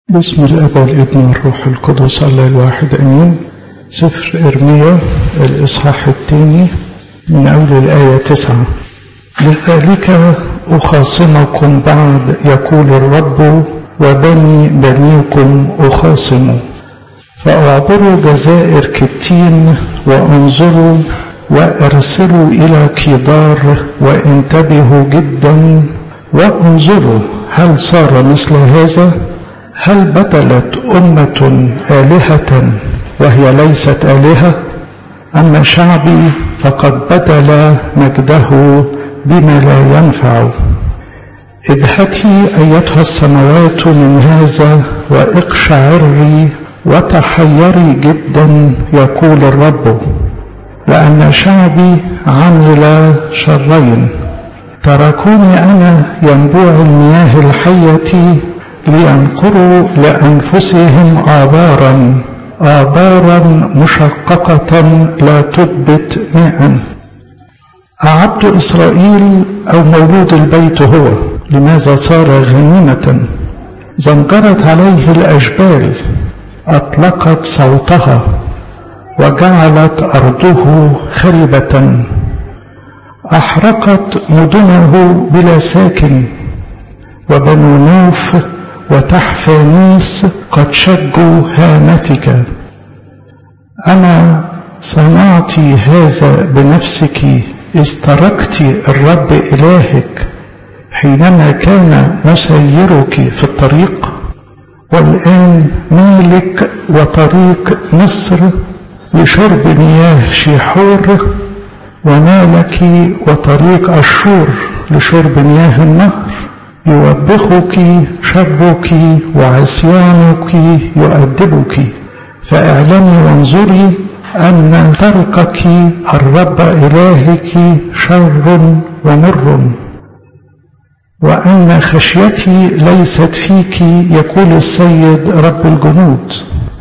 بسم الاب والابن والروح القدس الله الواحد امين سفر ارميا الاصحاح الثاني من اول الايه تسعه لذلك اخاصمكم بعد يقول الرب وبني بنيكم اخاصم فاعبروا جزائر كتين وانظروا وارسلوا الى كيدار وانتبهوا جدا وانظروا هل صار مثل هذا هل بدلت أمة آلهة وهي ليست آلهة أما شعبي فقد بدل مجده بما لا ينفع ابهتي أيتها السماوات من هذا واقشعري وتحيري جدا يقول الرب لأن شعبي عمل شرين تركوني أنا ينبوع المياه الحية لينقروا لأنفسهم آبارا آبارا مشققة لا تثبت ماء أعبد إسرائيل أو مولود البيت هو لماذا صار غنيمة زنجرت عليه الأجبال أطلقت صوتها وجعلت أرضه خربة أحرقت مدنه بلا ساكن وبنو نوف وتحفانيس قد شجوا هامتك أنا صنعت هذا بنفسك إذ تركت الرب إلهك حينما كان مسيرك في الطريق والآن مالك وطريق مصر لشرب مياه شيحور ومالك وطريق أشور لشرب مياه النهر يوبخك شرك وعصيانك يؤدبك فاعلمي وانظري أن تركك الرب إلهك شر ومر وأن خشيتي ليست فيك يقول السيد رب الجنود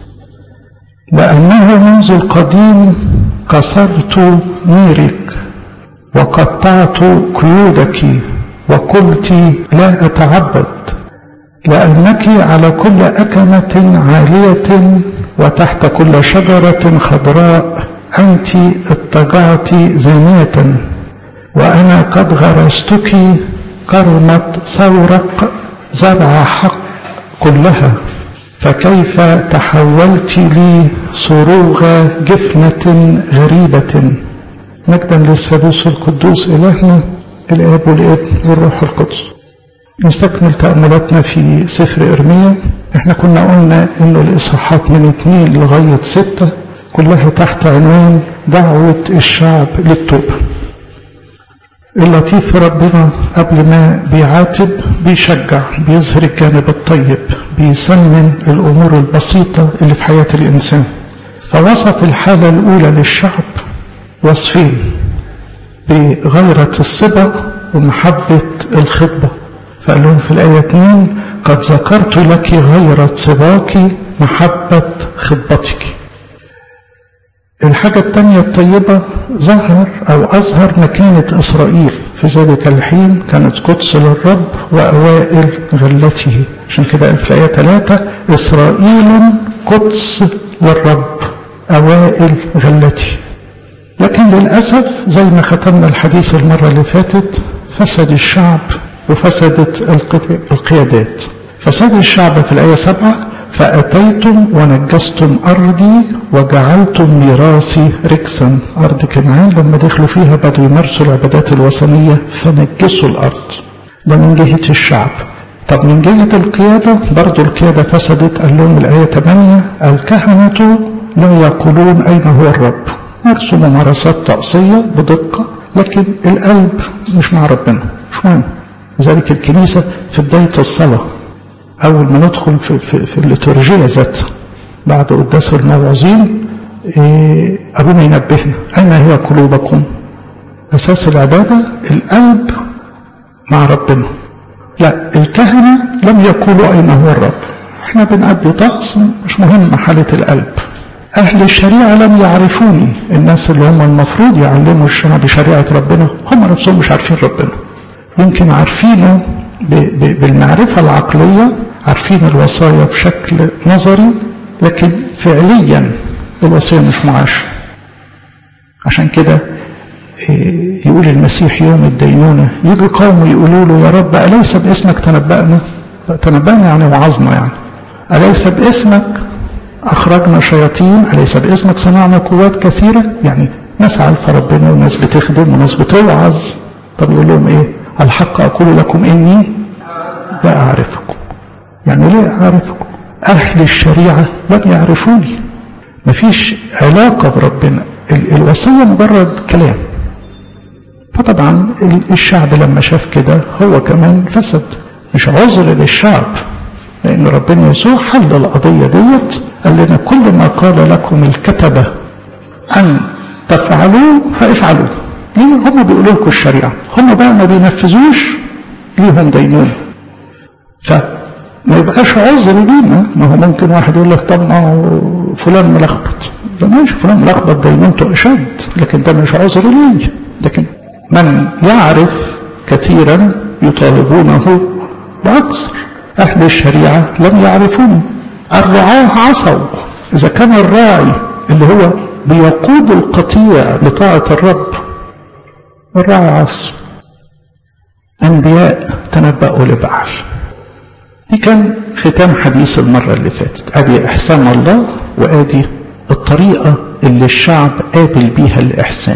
لأنه منذ القديم كسرت نيرك وقطعت قيودك وقلت لا أتعبد لأنك على كل أكمة عالية وتحت كل شجرة خضراء أنت اضطجعت زانية وأنا قد غرستك كرمة سورق زرع حق كلها فكيف تحولت لي صروغ جفنة غريبة مجدا للثالوث القدوس إلهنا الآب والابن والروح القدس نستكمل تأملاتنا في سفر إرميا احنا كنا قلنا انه الإصحاحات من اثنين لغاية ستة كلها تحت عنوان دعوة الشعب للتوبة اللطيف ربنا قبل ما بيعاتب بيشجع بيظهر الجانب الطيب بيسمن الأمور البسيطة اللي في حياة الإنسان فوصف الحالة الأولى للشعب وصفين بغيرة الصبا ومحبة الخطبة فقال لهم في الآية 2 قد ذكرت لك غيرة صباك محبة خطبتك الحاجة الثانية الطيبة ظهر أو أظهر مكانة إسرائيل في ذلك الحين كانت قدس للرب وأوائل غلته عشان كده قال في الآية 3 إسرائيل قدس للرب أوائل غلته لكن للأسف زي ما ختمنا الحديث المرة اللي فاتت فسد الشعب وفسدت القيادات فساد الشعب في الآية سبعة فأتيتم ونجستم أرضي وجعلتم ميراثي ركسا أرض كنعان لما دخلوا فيها بدوا يمارسوا العبادات الوثنية فنجسوا الأرض ده من جهة الشعب طب من جهة القيادة برضو القيادة فسدت قال لهم الآية 8 الكهنة لا يقولون أين هو الرب مارسوا ممارسات طقسية بدقة لكن القلب مش مع ربنا مش مهم لذلك الكنيسة في بداية الصلاة أول ما ندخل في, في, في الليتورجية ذاتها بعد قداس الموعظين إيه أبونا ينبهنا أين هي قلوبكم أساس العبادة القلب مع ربنا لا الكهنة لم يقولوا أين هو الرب احنا بنأدي طقس مش مهم حالة القلب أهل الشريعة لم يعرفوني الناس اللي هم المفروض يعلموا الشعب شريعة ربنا هم نفسهم مش عارفين ربنا يمكن عارفينه بالمعرفة العقلية عارفين الوصايا بشكل نظري لكن فعليا الوصية مش معاشة عشان كده يقول المسيح يوم الدينونة يجي قوم يقولوا له يا رب أليس باسمك تنبأنا تنبأنا يعني وعظنا يعني أليس باسمك أخرجنا شياطين أليس باسمك صنعنا قوات كثيرة يعني ناس عارفة ربنا وناس بتخدم وناس بتوعظ طب يقول لهم إيه الحق أقول لكم إني لا أعرفكم يعني ليه أعرفكم أهل الشريعة لم يعرفوني مفيش علاقة بربنا الوصية مجرد كلام فطبعا الشعب لما شاف كده هو كمان فسد مش عذر للشعب لأن ربنا يسوع حل القضية ديت قال لنا كل ما قال لكم الكتبة أن تفعلوه فافعلوه ليه هم بيقولوا لكم الشريعة هم بقى ما بينفذوش ليهم دينونة فما يبقاش عذر لينا ما هو ممكن واحد يقول لك طب ما هو فلان ملخبط ده ماشي فلان ملخبط دينونته أشد لكن ده مش عذر لي لكن من يعرف كثيرا يطالبونه بأكثر أهل الشريعة لم يعرفون الرعاة عصوا إذا كان الراعي اللي هو بيقود القطيع لطاعة الرب الراعي عصوا أنبياء تنبأوا لبعل دي كان ختام حديث المرة اللي فاتت أدي إحسان الله وأدي الطريقة اللي الشعب قابل بيها الإحسان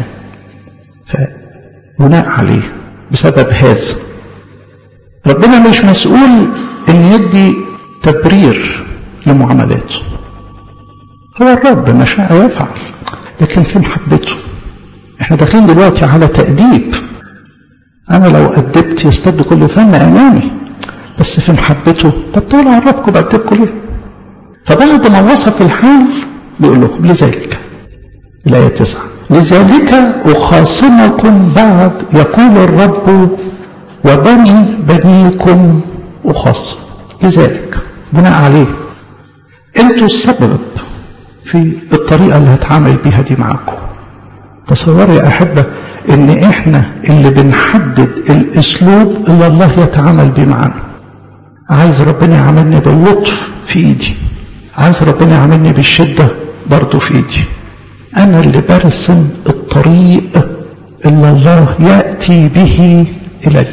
فبناء عليه بسبب هذا ربنا مش مسؤول ان يدي تبرير لمعاملاته هو الرب ما شاء يفعل لكن في محبته احنا داخلين دلوقتي على تأديب انا لو أدبت يستد كل فن امامي بس في محبته طب طول عرفكم بأدبكم ليه فبعد ما وصف الحال بيقول لهم لذلك الآية تسعة لذلك أخاصمكم بعد يقول الرب وبني بنيكم أخص لذلك بناء عليه انتوا السبب في الطريقة اللي هتعامل بيها دي معاكم تصور يا أحبة ان احنا اللي بنحدد الاسلوب اللي الله يتعامل بيه معانا عايز ربنا يعاملني باللطف في ايدي عايز ربنا يعاملني بالشدة برضه في ايدي انا اللي برسم الطريق اللي الله يأتي به إلي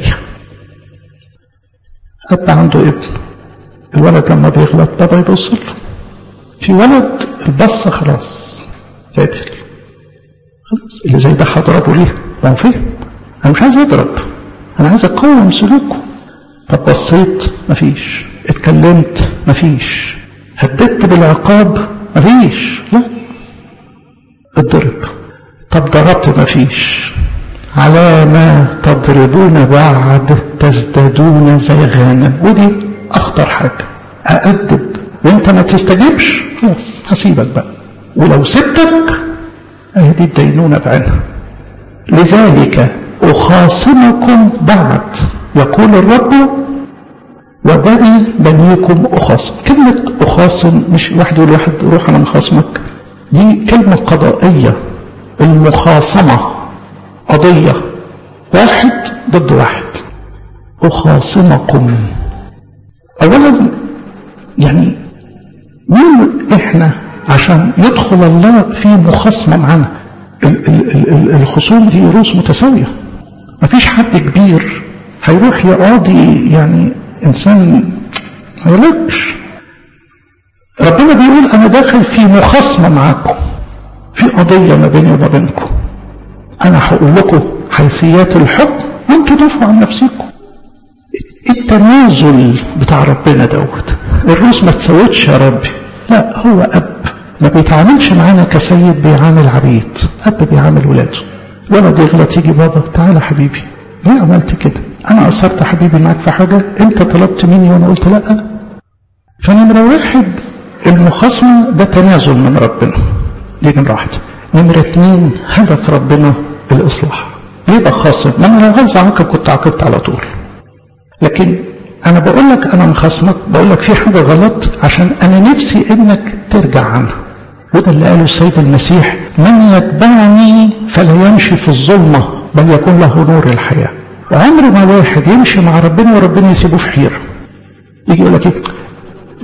أب عنده ابن الولد لما بيغلط بابا يبص له في ولد البصة خلاص تعدل خلاص اللي زي ده هضربه ليه؟ ما هو فين؟ أنا مش عايز أضرب أنا عايز أقوم سلوكه طب بصيت مفيش اتكلمت مفيش هددت بالعقاب مفيش لا اتضرب طب ضربت مفيش على ما تضربون بعد تزدادون زيغانا ودي اخطر حاجه اادب وانت ما تستجيبش خلاص هسيبك بقى ولو سبتك اهي دي الدينونه بعينها لذلك اخاصمكم بعد يقول الرب وبني بنيكم اخاصم كلمه اخاصم مش واحد يقول واحد روح انا مخاصمك دي كلمه قضائيه المخاصمه قضية واحد ضد واحد أخاصمكم أولا يعني مين إحنا عشان يدخل الله في مخاصمة معانا الخصوم دي رؤوس متساوية مفيش حد كبير هيروح يقاضي يعني إنسان ما يلقش ربنا بيقول أنا داخل في مخاصمة معاكم في قضية ما بيني وما بينكم أنا هقول لكم حيثيات الحكم وانتوا دافعوا عن نفسكم التنازل بتاع ربنا دوت الروس ما تسوتش يا ربي لا هو أب ما بيتعاملش معانا كسيد بيعامل عبيد أب بيعامل ولاده ولد يغلط يجي بابا تعالى حبيبي ليه عملت كده أنا قصرت حبيبي معاك في حاجة أنت طلبت مني وأنا قلت لا فنمرة واحد المخاصمة ده تنازل من ربنا دي نمرة واحدة نمرة اتنين هدف ربنا الإصلاح ليه بخاصم؟ ما أنا لو عاوز أعاقب كنت عاقبت على طول لكن أنا بقول لك أنا مخاصمك بقول لك في حاجة غلط عشان أنا نفسي إنك ترجع عنها وده اللي قاله السيد المسيح من يتبعني فلا يمشي في الظلمة بل يكون له نور الحياة عمر ما واحد يمشي مع ربنا وربنا يسيبه في حيرة يجي يقول لك ايه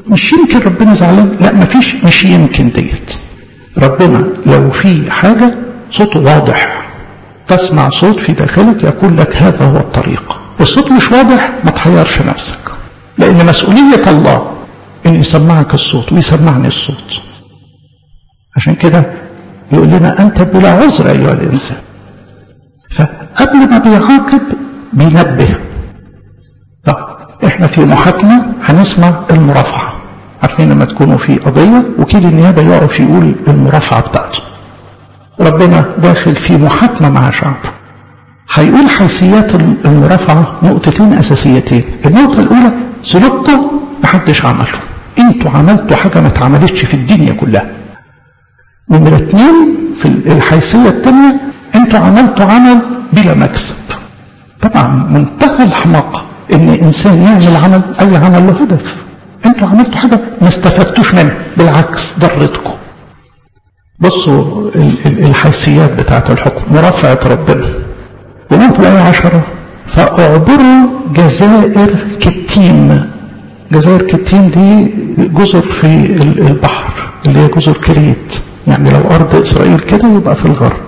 مش يمكن ربنا زعلان لا مفيش مش يمكن ديت ربنا لو في حاجة صوته واضح تسمع صوت في داخلك يقول لك هذا هو الطريق الصوت مش واضح ما تحيرش نفسك لأن مسؤولية الله إن يسمعك الصوت ويسمعني الصوت عشان كده يقول لنا أنت بلا عذر أيها الإنسان فقبل ما بيعاقب بينبه طب احنا في محاكمة هنسمع المرافعة عارفين لما تكونوا في قضية وكيل النيابة يقف يقول المرافعة بتاعته ربنا داخل في محاكمة مع شعبه هيقول حيثيات المرافعة نقطتين أساسيتين النقطة الأولى سلوككم محدش عمله انتوا عملتوا حاجة ما اتعملتش في الدنيا كلها نمرة اتنين في الحيثية التانية انتوا عملتوا عمل بلا مكسب طبعا منتهى الحماقة ان انسان يعمل عمل اي عمل له هدف انتوا عملتوا حاجة ما استفدتوش منها بالعكس ضرتكم بصوا الحيثيات بتاعت الحكم مرافعة ربنا يقول في الآية عشرة فأعبروا جزائر كتيم جزائر كتيم دي جزر في البحر اللي هي جزر كريت يعني لو أرض إسرائيل كده يبقى في الغرب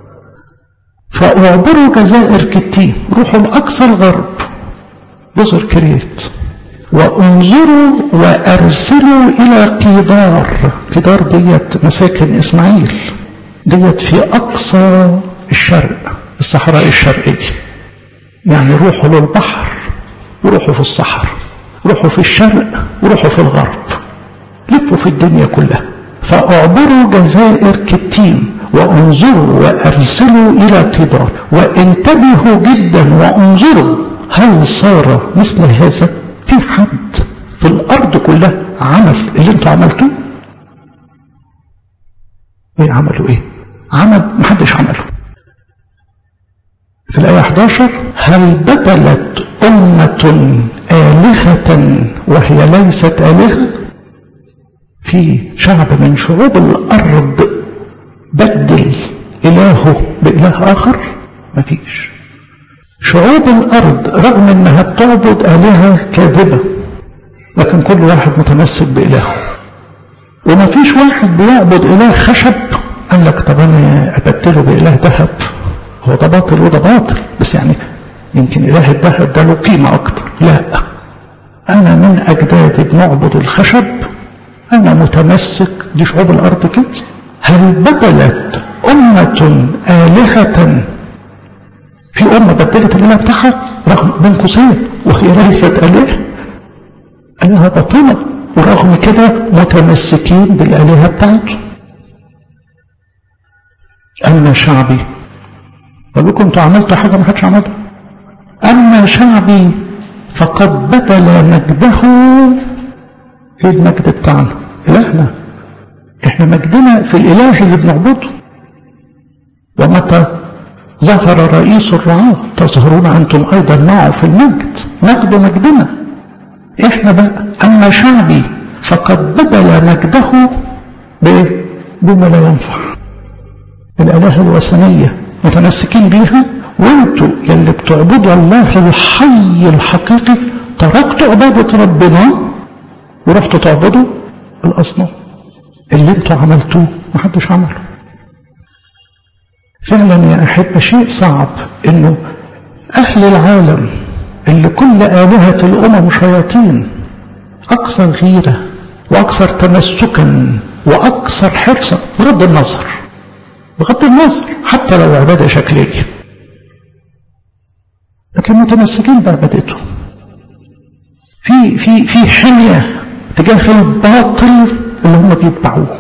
فأعبروا جزائر كتيم روحوا لأقصى الغرب جزر كريت وانظروا وأرسلوا إلى قيدار قيدار ديت مساكن إسماعيل ديت في أقصى الشرق الصحراء الشرقية يعني روحوا للبحر وروحوا في الصحراء روحوا في الشرق وروحوا في الغرب لفوا في الدنيا كلها فأعبروا جزائر كتيم وانظروا وأرسلوا إلى قدار وانتبهوا جدا وانظروا هل صار مثل هذا في حد في الأرض كلها عمل اللي انتوا عملتوه ايه عملوا ايه عمل محدش عمله في الآية 11 هل بدلت أمة آلهة وهي ليست آلهة في شعب من شعوب الأرض بدل إلهه بإله آخر مفيش شعوب الأرض رغم أنها بتعبد آلهة كاذبة لكن كل واحد متمسك بإلهه وما فيش واحد بيعبد إله خشب قال لك طب أنا أبدله بإله ذهب هو ده باطل وده باطل بس يعني يمكن إله الذهب ده له قيمة أكتر لا أنا من أجدادي بنعبد الخشب أنا متمسك دي شعوب الأرض كده هل بدلت أمة آلهة في أمة بدلت الإله بتاعها رغم بين قوسين وهي ليست آلهة آلهة باطلة ورغم كده متمسكين بالآلهة بتاعته أما شعبي بقول لكم انتوا عملتوا حاجة ما حدش عملها أما شعبي فقد بدل مجده ايه المجد بتاعنا إلهنا احنا مجدنا في الإله اللي بنعبده ومتى ظهر رئيس الرعاة تظهرون أنتم أيضا معه في المجد مجد مجدنا احنا بقى أما شعبي فقد بدل مجده بإيه؟ بما لا ينفع الآلهة الوثنية متمسكين بيها وانتوا يلي بتعبدوا الله الحي الحقيقي تركتوا عبادة ربنا ورحتوا تعبدوا الأصنام اللي انتوا عملتوه محدش عمله فعلا يا أحبة شيء صعب انه أهل العالم اللي كل آلهة الأمم شياطين أكثر غيرة وأكثر تمسكا وأكثر حرصا بغض النظر بغض النظر حتى لو عبادة شكلية لكن متمسكين بعبادتهم في في في حمية تجاه الباطل اللي هم بيتبعوه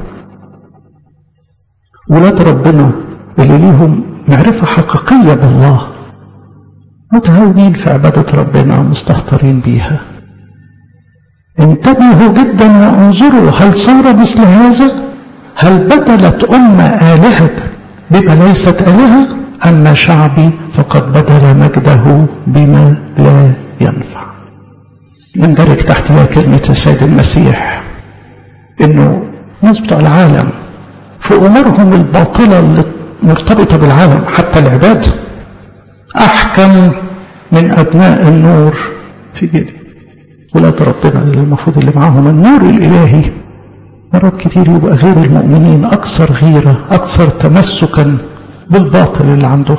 ولاد ربنا اللي ليهم معرفة حقيقية بالله متهاونين في عبادة ربنا مستهترين بيها انتبهوا جدا وانظروا هل صار مثل هذا هل بدلت أمة آلهة بما ليست آلهة أما شعبي فقد بدل مجده بما لا ينفع يندرج تحتها كلمة السيد المسيح إنه الناس بتوع العالم في أمورهم الباطلة اللي مرتبطة بالعالم حتى العبادة أحكم من أبناء النور في جدي ولاد ربنا اللي المفروض اللي معاهم النور الإلهي مرات كتير يبقى غير المؤمنين أكثر غيرة أكثر تمسكا بالباطل اللي عندهم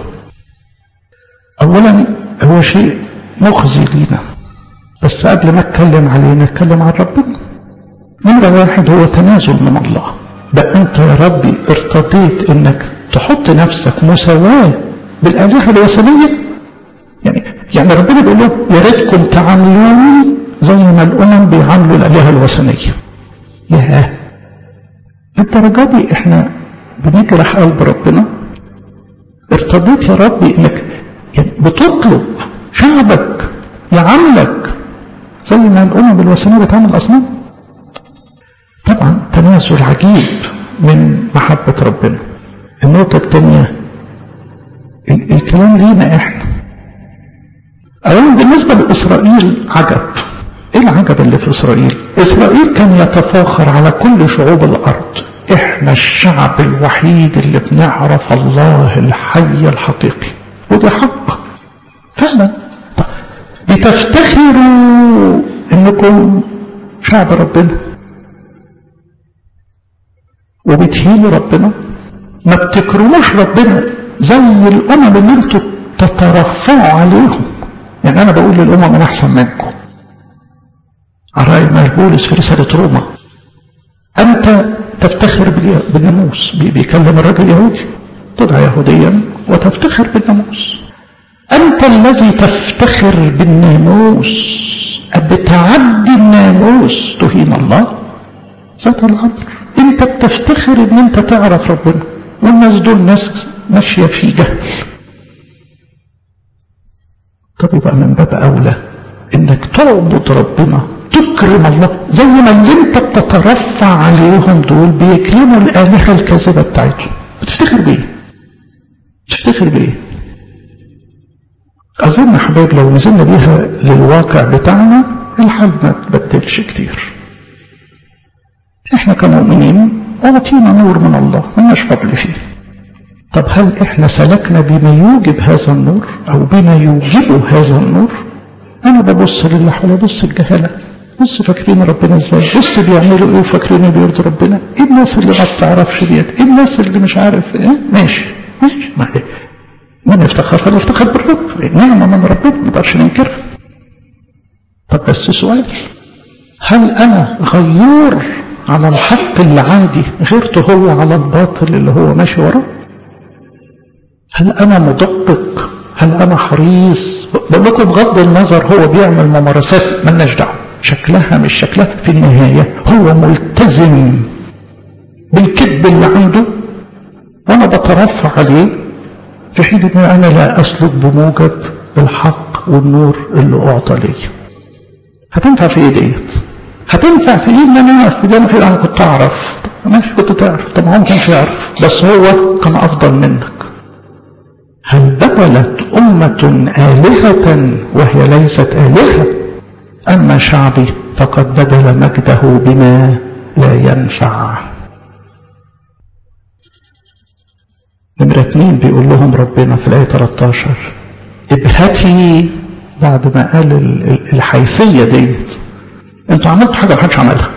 أولا هو شيء مخزي لينا بس قبل ما اتكلم عليه نتكلم عن ربنا نمرة واحد هو تنازل من الله بقى انت يا ربي ارتضيت انك تحط نفسك مساواة بالآلهة الوثنية يعني يعني ربنا بيقول لهم يا ريتكم تعاملوني زي ما الأمم بيعاملوا الآلهة الوثنية ياه للدرجة دي احنا بنجرح قلب ربنا ارتضيت يا ربي انك يعني بتطلب شعبك يعاملك زي ما الأمم الوثنية بتعمل أصنام طبعا تنازل عجيب من محبة ربنا النقطة الثانية الكلام لينا احنا اولا بالنسبة لإسرائيل عجب ايه العجب اللي في إسرائيل إسرائيل كان يتفاخر على كل شعوب الأرض احنا الشعب الوحيد اللي بنعرف الله الحي الحقيقي وده حق فعلا بتفتخروا انكم شعب ربنا وبتهينوا ربنا ما بتكرموش ربنا زي الامم اللي انتوا تترفعوا عليهم يعني انا بقول للامم انا احسن منكم على ما بولس في رساله روما انت تفتخر بالناموس بيكلم الرجل اليهودي تدعى يهوديا وتفتخر بالناموس انت الذي تفتخر بالناموس بتعدي الناموس تهين الله ذات الامر انت بتفتخر ان انت تعرف ربنا والناس دول ناس ماشيه في جهل طب يبقى من باب اولى انك تعبد ربنا تكرم الله زي ما اللي انت بتترفع عليهم دول بيكرموا الالهه الكاذبه بتاعتهم بتفتخر بايه بتفتخر بايه اظن يا حبايب لو نزلنا بيها للواقع بتاعنا الحال ما تبدلش كتير احنا كمؤمنين اعطينا نور من الله ملناش فضل فيه طب هل احنا سلكنا بما يوجب هذا النور او بما يوجب هذا النور انا ببص للي حوالي بص الجهله بص فاكرين ربنا ازاي بص بيعملوا ايه وفاكرين بيرضوا ربنا ايه الناس اللي ما بتعرفش ديت ايه الناس اللي مش عارف ايه ماشي ماشي ما ايه من افتخر فليفتخر بالرب نعمه من ربنا ما نقدرش ننكرها طب بس سؤال هل انا غيور على الحق اللي عندي غيرته هو على الباطل اللي هو ماشي وراه هل انا مدقق هل انا حريص بقول لكم بغض النظر هو بيعمل ممارسات ملناش دعوه شكلها مش شكلها في النهايه هو ملتزم بالكذب اللي عنده وانا بترفع عليه في حين ان انا لا اسلك بموجب الحق والنور اللي اعطى لي هتنفع في ايه ديت هتنفع في ايه ان انا اعرف في يوم انا كنت اعرف ماشي كنت تعرف طب هو ما كانش يعرف بس هو كان افضل منك هل بذلت أمة آلهة وهي ليست آلهة أما شعبي فقد بدل مجده بما لا ينفع نمرة اتنين بيقول لهم ربنا في الآية 13 ابهتي بعد ما قال الحيثية ديت انتوا عملتوا حاجة محدش عملها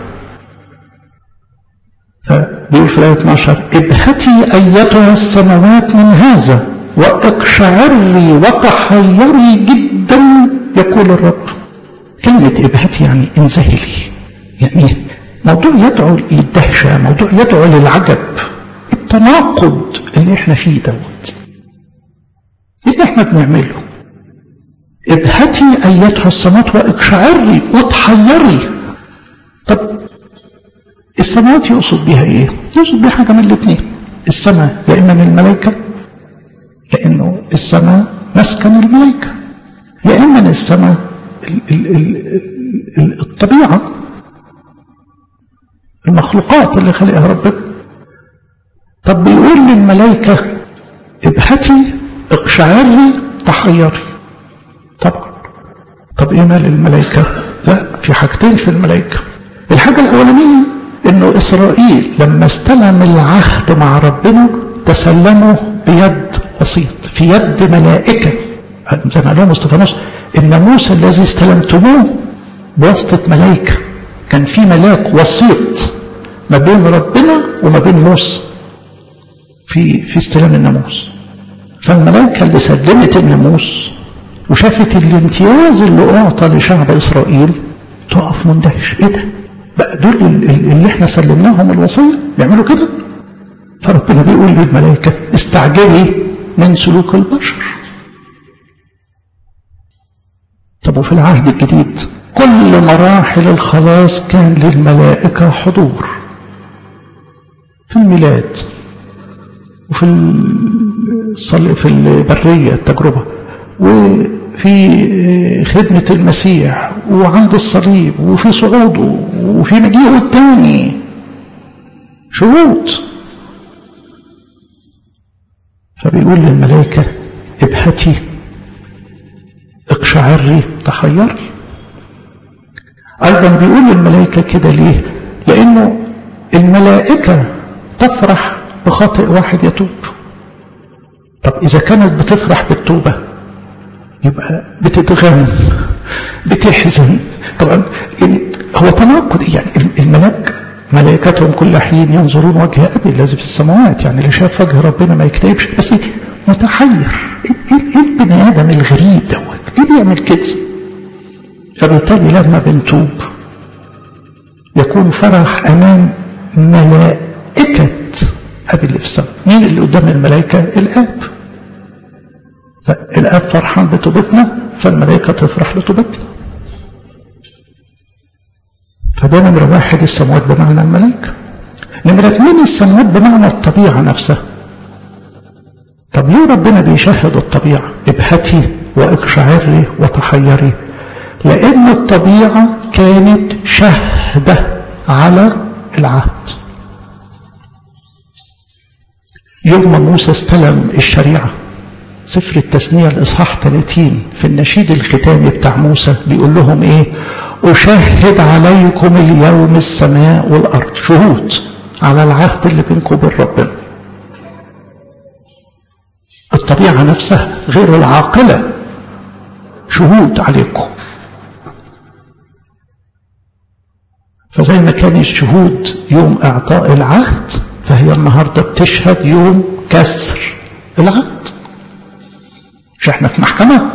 فبيقول في الآية 12 ابهتي أيتها السماوات من هذا واقشعري وتحيري جدا يقول الرب كلمة ابهتي يعني انزهلي يعني موضوع يدعو للدهشة موضوع يدعو للعجب التناقض اللي احنا فيه دوت ايه اللي احنا بنعمله ابهتي ايتها السماوات واقشعري وتحيري طب السماوات يقصد بها ايه يقصد بها حاجه من الاثنين السماء يا اما من الملائكه لانه السماء مسكن الملائكه يا اما من السماء الطبيعه المخلوقات اللي خلقها ربنا طب بيقول للملائكه ابهتي اقشعري تحيري طبعا طب ايه مال الملائكه لا في حاجتين في الملائكه الحاجه الاولانيه انه اسرائيل لما استلم العهد مع ربنا تسلمه بيد وسيط في يد ملائكه زي ما قال لهم استفانوس الناموس الذي استلمتموه بواسطة ملائكة كان في ملاك وسيط ما بين ربنا وما بين موسى في في استلام الناموس فالملائكة اللي سلمت الناموس وشافت الامتياز اللي أعطى لشعب إسرائيل تقف مندهش إيه ده؟ بقى دول اللي احنا سلمناهم الوصية بيعملوا كده فربنا بيقول للملائكة استعجلي من سلوك البشر طب وفي العهد الجديد كل مراحل الخلاص كان للملائكة حضور في الميلاد وفي الصل... في البرية التجربة وفي خدمة المسيح وعند الصليب وفي صعوده وفي مجيئه الثاني شروط فبيقول للملائكة ابهتي اقشعري تحيري أيضا بيقول للملائكة كده ليه لأنه الملائكة تفرح بخاطئ واحد يتوب طب إذا كانت بتفرح بالتوبة يبقى بتتغم بتحزن طبعا هو تناقض يعني الملاك ملائكتهم كل حين ينظرون وجه أبي الذي في السماوات يعني اللي شاف وجه ربنا ما يكتئبش بس متحير ايه البني ادم الغريب دوت ليه بيعمل كده فبالتالي لما بنتوب يكون فرح امام ملائكه ابي اللي في السماء مين اللي قدام الملائكه الاب فالاب فرحان بتوبتنا فالملائكه تفرح لتوبتنا فده نمرة واحد السماوات بمعنى الملائكة نمرة اثنين السماوات بمعنى الطبيعة نفسها طب ليه ربنا بيشهد الطبيعة ابهتي واقشعري وتحيري لأن الطبيعة كانت شهدة على العهد يوم ما موسى استلم الشريعة سفر التثنية الإصحاح 30 في النشيد الختامي بتاع موسى بيقول لهم إيه أشهد عليكم اليوم السماء والأرض شهود على العهد اللي بينكم وبين ربنا الطبيعة نفسها غير العاقلة شهود عليكم فزي ما كان الشهود يوم إعطاء العهد فهي النهاردة بتشهد يوم كسر العهد مش احنا في محكمة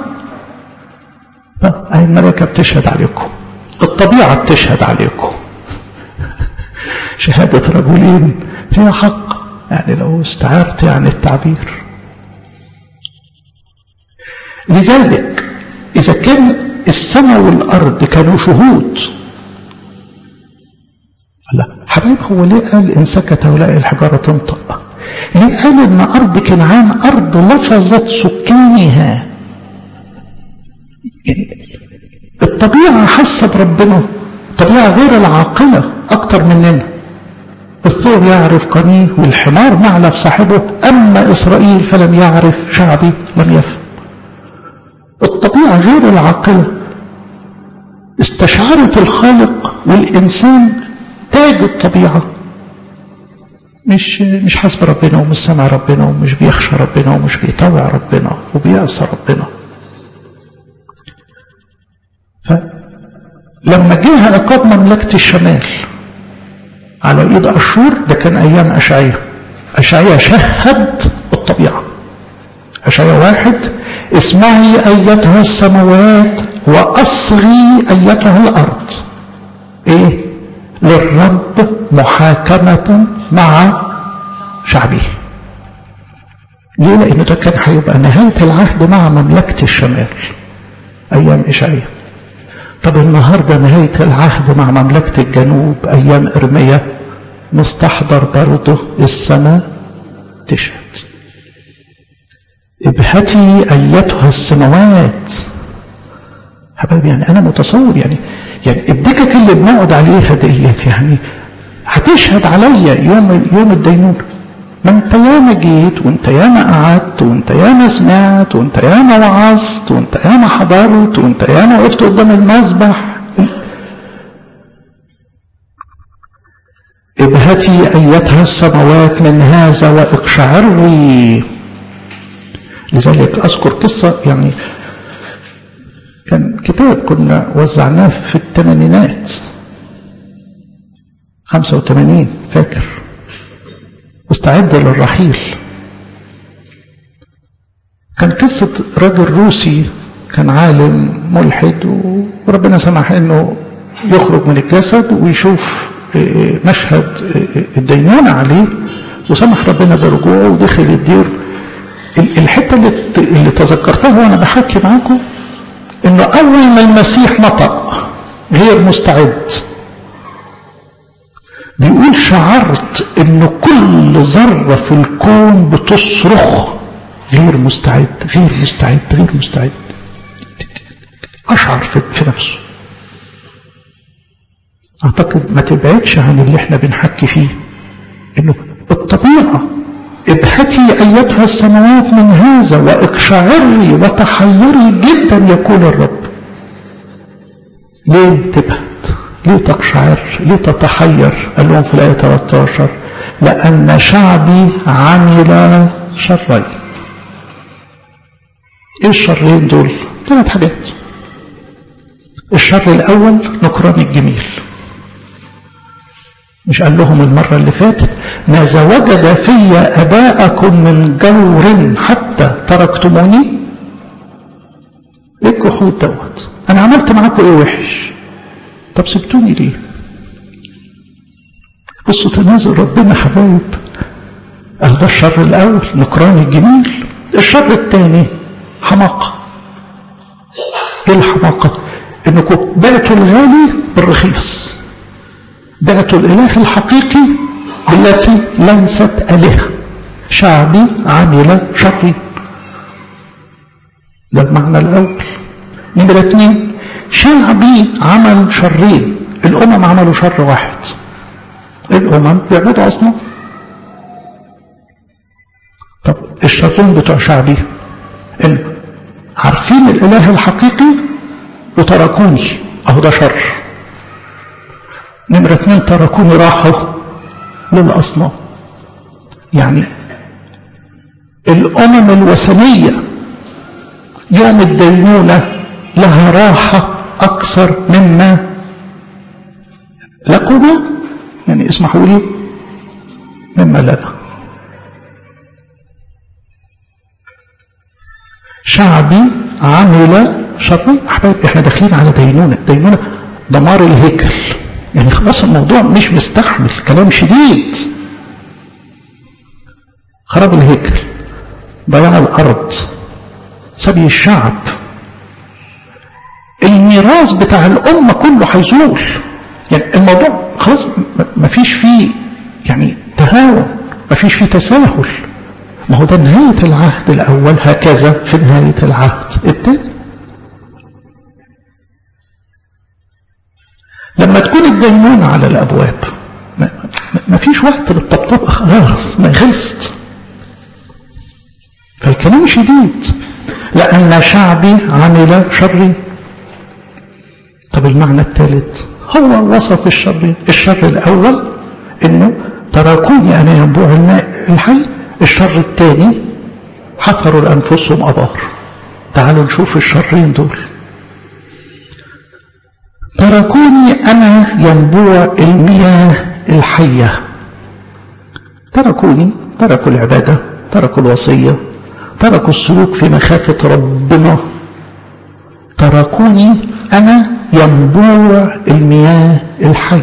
أهي الملكة بتشهد عليكم الطبيعة بتشهد عليكم شهادة رجلين هي حق يعني لو استعرت يعني التعبير لذلك إذا كان السماء والأرض كانوا شهود لا حبيب هو ليه قال إن سكت هؤلاء الحجارة تنطق ليه قال إن أرض كنعان أرض لفظت سكانها يعني الطبيعة حست ربنا الطبيعة غير العاقلة أكتر مننا الثور يعرف قنيه والحمار معلف صاحبه أما إسرائيل فلم يعرف شعبي لم يفهم الطبيعة غير العاقلة استشعرت الخالق والإنسان تاج الطبيعة مش مش حسب ربنا ومش سامع ربنا ومش بيخشى ربنا ومش بيطوع ربنا وبيعصى ربنا فلما جه عقاب مملكة الشمال على ايد اشور ده كان ايام اشعياء اشعياء شهد الطبيعة اشعياء واحد اسمعي ايتها السماوات واصغي ايتها الارض ايه للرب محاكمة مع شعبه ليه لانه ده كان هيبقى نهاية العهد مع مملكة الشمال ايام اشعياء طب النهاردة نهاية العهد مع مملكة الجنوب أيام إرميا مستحضر برضه السماء تشهد ابهتي أيتها السماوات حبايبي يعني أنا متصور يعني يعني الدكك اللي بنقعد عليها ديت يعني هتشهد عليا يوم يوم الدينونة ما انت ياما جيت وانت ياما قعدت وانت ياما سمعت وانت ياما وعظت وانت ياما حضرت وانت ياما وقفت قدام المسبح ابهتي ايتها السماوات من هذا واقشعري لذلك اذكر قصه يعني كان كتاب كنا وزعناه في الثمانينات 85 فاكر استعد للرحيل كان قصة راجل روسي كان عالم ملحد وربنا سمح انه يخرج من الجسد ويشوف مشهد الدينونة عليه وسمح ربنا برجوعه ودخل الدير الحتة اللي, اللي تذكرتها وانا بحكي معاكم انه اول ما المسيح نطق غير مستعد بيقول شعرت ان كل ذرة في الكون بتصرخ غير مستعد غير مستعد غير مستعد اشعر في, في نفسه اعتقد ما تبعدش عن اللي احنا بنحكي فيه انه الطبيعة ابهتي ايتها السماوات من هذا واقشعري وتحيري جدا يقول الرب ليه تبهت ليه تقشعر ليه تتحير قال لهم في الايه 13 لان شعبي عمل شرين ايه الشرين دول ثلاث حاجات الشر الاول نكران الجميل مش قال لهم المرة اللي فاتت ماذا وجد في أباءكم من جور حتى تركتموني ايه الجحود دوت انا عملت معاكم ايه وحش طب سبتوني ليه بصوا تنازل ربنا حبايب قال ده الشر الاول نكران الجميل الشر الثاني حماقة ايه الحماقة انكم بعتوا الغالي بالرخيص بعتوا الاله الحقيقي بالتي ليست الهه شعبي عمل شري ده المعنى الاول نمرة اتنين شعبي عمل شرين الامم عملوا شر واحد الامم بيعبدوا اصنام طب الشرين بتوع شعبي ان عارفين الاله الحقيقي وتركوني اهو ده شر نمرة اتنين تركوني راحوا للأصنام يعني الأمم الوثنية يوم الدينونة لها راحة أكثر مما لكما يعني اسمحوا لي مما لنا شعبي عمل شر احباب احنا داخلين على دينونة دينونة دمار الهيكل يعني خلاص الموضوع مش مستحمل كلام شديد خراب الهيكل ضياع الارض سبي الشعب الميراث بتاع الامه كله هيزول يعني الموضوع خلاص ما فيش فيه يعني تهاون ما فيش فيه تساهل ما هو ده نهاية العهد الأول هكذا في نهاية العهد الثاني لما تكون الدينونة على الأبواب ما فيش وقت للطبطبة خلاص ما خلصت فالكلام شديد لأن شعبي عمل شري طب المعنى الثالث هو وصف الشر الشر الأول إنه تركوني أنا ينبوع الماء الحي الشر الثاني حفروا لأنفسهم أبار تعالوا نشوف الشرين دول تركوني أنا ينبوع المياه الحية تركوني تركوا العبادة تركوا الوصية تركوا السلوك في مخافة ربنا تركوني أنا ينبوع المياه الحي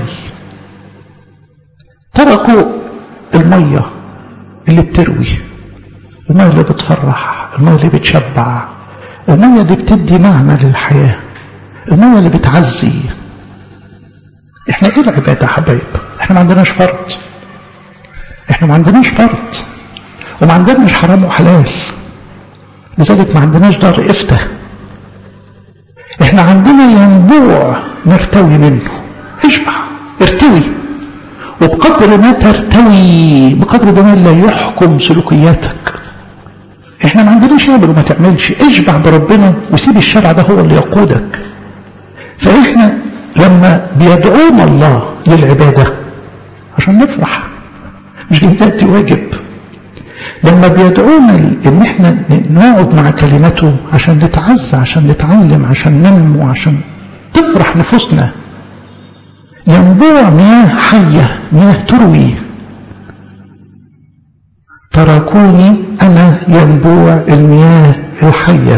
تركوا المية اللي بتروي المية اللي بتفرح المية اللي بتشبع المية اللي بتدي معنى للحياة المية اللي بتعزي احنا ايه العبادة حبايب احنا ما عندناش فرض احنا ما عندناش فرض وما عندناش حرام وحلال لذلك ما عندناش دار افتة احنا عندنا ينبوع نرتوي منه اشبع ارتوي وبقدر ما ترتوي بقدر ما لا يحكم سلوكياتك احنا ما عندناش اعمل وما تعملش اشبع بربنا وسيب الشرع ده هو اللي يقودك فاحنا لما بيدعونا الله للعبادة عشان نفرح مش جاي تأتي واجب لما بيدعونا ان احنا نقعد مع كلمته عشان نتعزى عشان نتعلم عشان ننمو عشان تفرح نفوسنا ينبوع مياه حية مياه تروي تركوني أنا ينبوع المياه الحية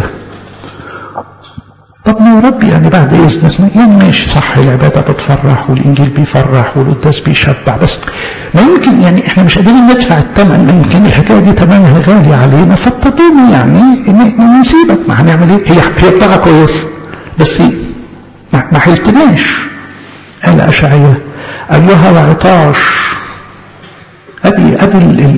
طب ما يا رب يعني بعد إذنك يعني ماشي صح العبادة بتفرح والإنجيل بيفرح والقداس بيشبع بس ما يمكن يعني إحنا مش قادرين ندفع الثمن ما يمكن الحكاية دي تمنها غالي علينا فاضطرينا يعني نسيبك ما هنعمل إيه هي هي بتاعة كويسة بس ما حلتناش قال أشعية أيها العطاش أدي أدي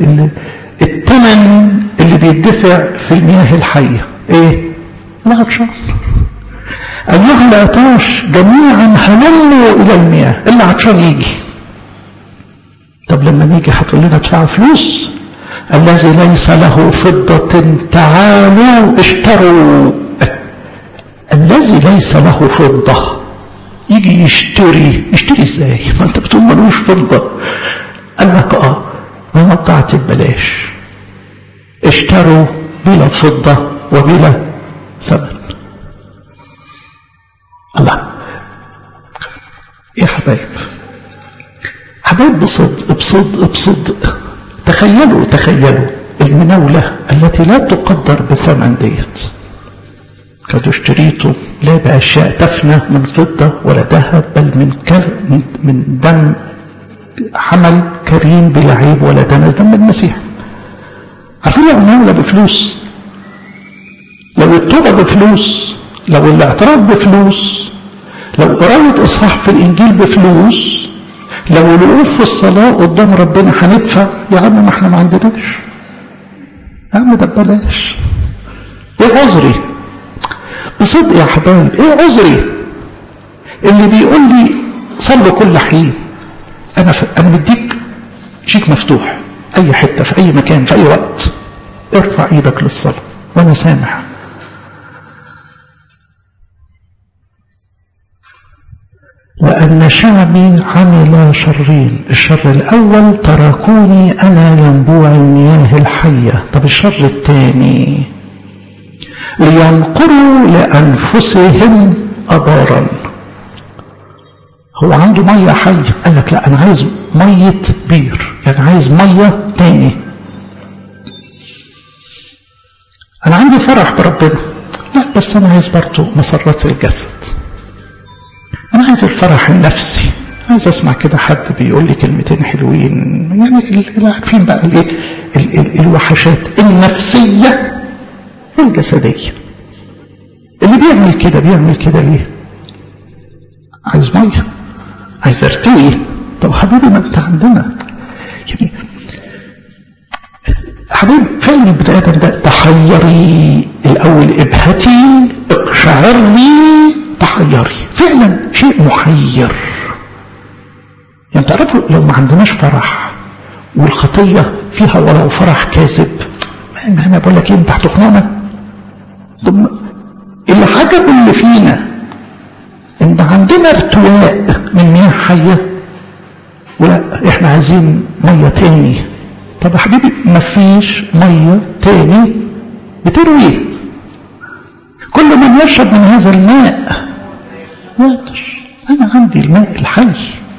الثمن اللي بيدفع في المياه الحية إيه؟ العطشان أيها العطاش جميعا هلموا إلى المياه اللي عطشان يجي طب لما نيجي هتقول لنا ادفعوا فلوس الذي ليس له فضة تعالوا اشتروا الذي ليس له فضة يجي يشتري يشتري ازاي ما انت بتقول ملوش فضة قال لك اه ما بتاعت ببلاش اشتروا بلا فضة وبلا ثمن الله يا حبايب حبايب بصدق بصدق بصدق تخيلوا تخيلوا المناولة التي لا تقدر بثمن ديت قد اشتريته لا بأشياء تفنى من فضة ولا ذهب بل من كر من دم حمل كريم بلا عيب ولا دنس دم المسيح عارفين لو المناولة بفلوس لو التوبة بفلوس لو الاعتراف بفلوس لو قراية إصحاح في الإنجيل بفلوس لو الوقوف في الصلاة قدام ربنا هندفع يا عم ما احنا ما عندناش يا عم ده ببلاش ايه عذري بصدق يا حبايب ايه عذري اللي بيقول لي صلي كل حين انا ف... انا مديك شيك مفتوح اي حته في اي مكان في اي وقت ارفع ايدك للصلاه وانا سامح لأن شعبي عمل شرين الشر الأول تركوني أنا ينبوع المياه الحية طب الشر الثاني لينقروا لأنفسهم أبارا هو عنده مية حية قال لك لا أنا عايز مية بير يعني عايز مية تاني أنا عندي فرح بربنا لا بس أنا عايز برضه مسرات الجسد أنا عايز الفرح النفسي عايز أسمع كده حد بيقول لي كلمتين حلوين يعني اللي عارفين بقى الإيه الوحشات النفسية والجسدية اللي بيعمل كده بيعمل كده ليه؟ عايز مية عايز ارتوي طب حبيبي ما انت عندنا يعني حبيبي فعلا البني ادم ده تحيري الاول ابهتي اقشعري تحيري فعلا شيء محير يعني تعرفوا لو ما عندناش فرح والخطيه فيها ولو فرح كاذب ما انا بقول لك ايه انت هتخنقنا طب اللي عجب اللي فينا ان عندنا ارتواء من مياه حيه ولا احنا عايزين ميه تاني طب يا حبيبي مفيش ميه تاني بتروي كل من يشرب من هذا الماء يقدر انا عندي الماء الحي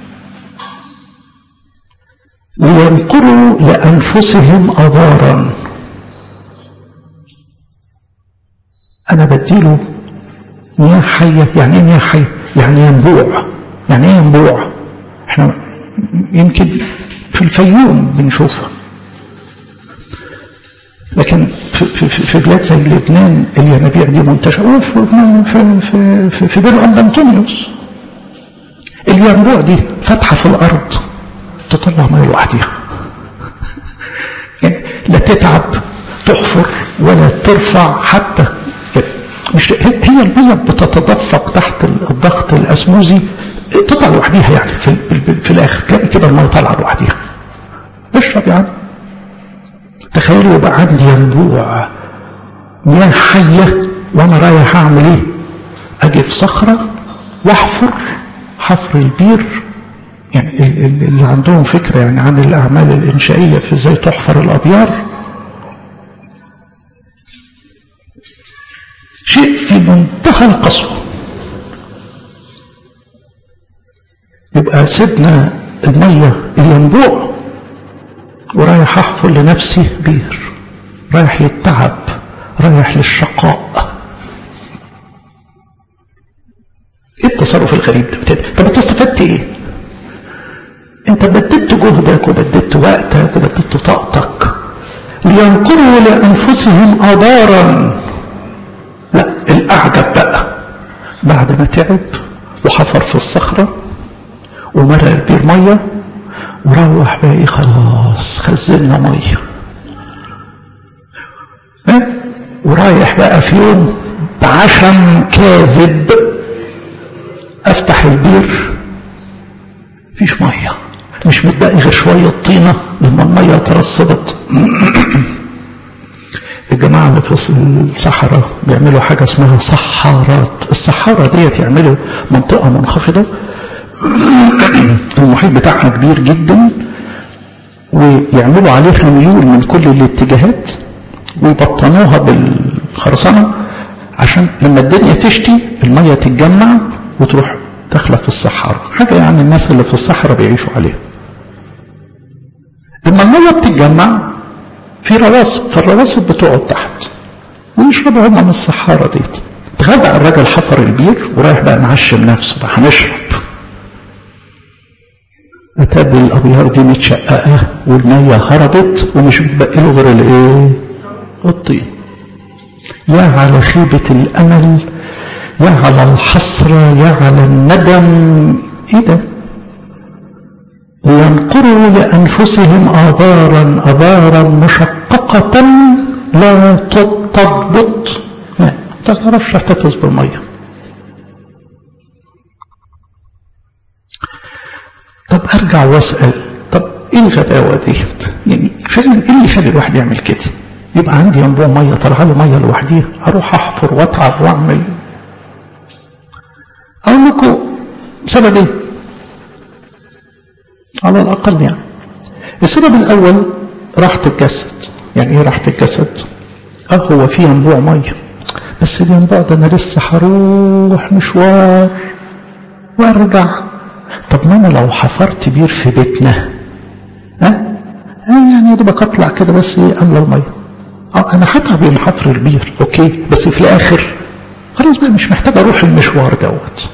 لينقروا لانفسهم اضارا انا بديله مياه حيه يعني ايه مياه حيه يعني ينبوع يعني ايه ينبوع احنا يمكن في الفيوم بنشوفها لكن في, في, في بلاد زي لبنان الينابيع دي منتشره وفي في في في, في بير ام انطونيوس الينبوع دي فاتحه في الارض تطلع ميه لوحدها يعني لا تتعب تحفر ولا ترفع حتى مش هي الميه بتتدفق تحت الضغط الاسموزي تطلع لوحديها يعني في, في الاخر تلاقي كده الميه طالعه لوحديها اشرب يا عم تخيلوا يبقى عندي ينبوع مياه حيه وانا رايح اعمل ايه؟ اجي في صخره واحفر حفر البير يعني اللي عندهم فكره يعني عن الاعمال الانشائيه في ازاي تحفر الابيار في منتهى القسوة يبقى سيبنا المية الينبوع ورايح أحفر لنفسي بير رايح للتعب رايح للشقاء ايه التصرف الغريب ده طب انت استفدت ايه انت بددت جهدك وبددت وقتك وبددت طاقتك لينقلوا لانفسهم ابارا لا الاعجب بقى بعد ما تعب وحفر في الصخره ومرق البير ميه وروح بقى ايه خلاص خزنا ميه اه؟ ورايح بقى في يوم بعشم كاذب افتح البير مفيش ميه مش متبقي غير شويه طينه لما الميه ترسبت الجماعه اللي في الصحراء بيعملوا حاجه اسمها صحارات الصحارة ديت يعملوا منطقه منخفضه المحيط بتاعها كبير جدا ويعملوا عليها ميول من كل الاتجاهات ويبطنوها بالخرسانه عشان لما الدنيا تشتي الميه تتجمع وتروح داخله في الصحراء حاجه يعني الناس اللي في الصحراء بيعيشوا عليها لما الميه بتتجمع في رواسب فالرواسب بتقعد تحت ويشربوا هم من الصحارى ديت تخيل الراجل حفر البير ورايح بقى معشم نفسه بقى هنشرب اتاب الابيار دي متشققه والميه هربت ومش متبقي له غير الايه؟ الطين يا على خيبه الامل يا على الحسرة يا على الندم ايه ده لينقروا لأنفسهم آبارا آبارا مشققة لا تضبط ما تعرفش تحتفظ بالمية طب ارجع واسأل طب ايه الغباوة ديت يعني فعلا ايه اللي يخلي الواحد يعمل كده يبقى عندي ينبوع مية طلع له مية لوحديها اروح احفر واتعب واعمل أقول لكم سبب إيه؟ على الأقل يعني السبب الأول راحة الجسد يعني إيه راحة الجسد؟ أه هو في ينبوع مية بس الينبوع ده أنا لسه هروح مشوار وأرجع طب ما أنا لو حفرت بير في بيتنا ها؟ أه؟ أه يعني يا دوبك أطلع كده بس إيه أملى المية أه أنا هتعب يوم حفر البير أوكي بس في الآخر خلاص بقى مش محتاج اروح المشوار دوت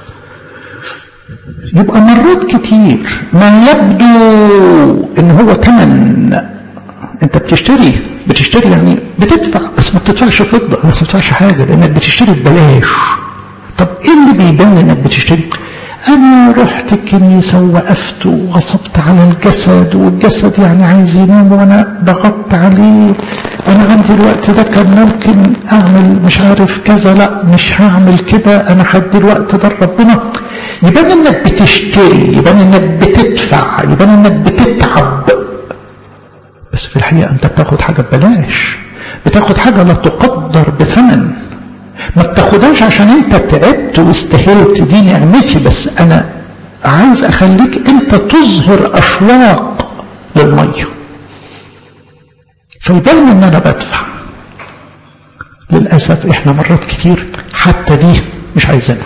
يبقى مرات كتير ما يبدو ان هو تمن انت بتشتري بتشتري يعني بتدفع بس ما بتدفعش فضه ما بتدفعش حاجه لانك بتشتري ببلاش طب ايه اللي بيبان انك بتشتري انا رحت الكنيسه ووقفت وغصبت على الجسد والجسد يعني عايز ينام وانا ضغطت عليه انا عندي الوقت ده كان ممكن اعمل مش عارف كذا لا مش هعمل كده انا هدي الوقت ده ربنا يبان انك بتشتري يبان انك بتدفع يبان انك بتتعب بس في الحقيقه انت بتاخد حاجه ببلاش بتاخد حاجه لا تقدر بثمن ما بتاخدهاش عشان انت تعبت واستهلت دي نعمتي بس انا عايز اخليك انت تظهر اشواق للميه فيبان ان انا بدفع للاسف احنا مرات كتير حتى دي مش عايزينها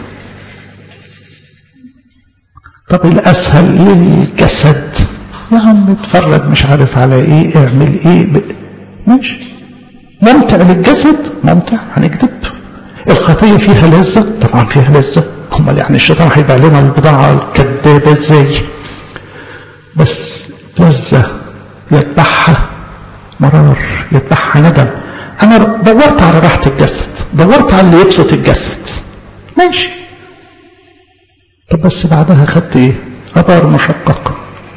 طب الاسهل للجسد يا عم اتفرج مش عارف على ايه اعمل ايه ب... ماشي ممتع للجسد ممتع هنكذب الخطيه فيها لذه طبعا فيها لذه امال يعني الشيطان هيبيع لنا البضاعه الكذابه ازاي بس لذه يتبعها مرار يتبعها ندم انا دورت على راحه الجسد دورت على اللي يبسط الجسد ماشي طب بس بعدها خدت ايه ابار مشقق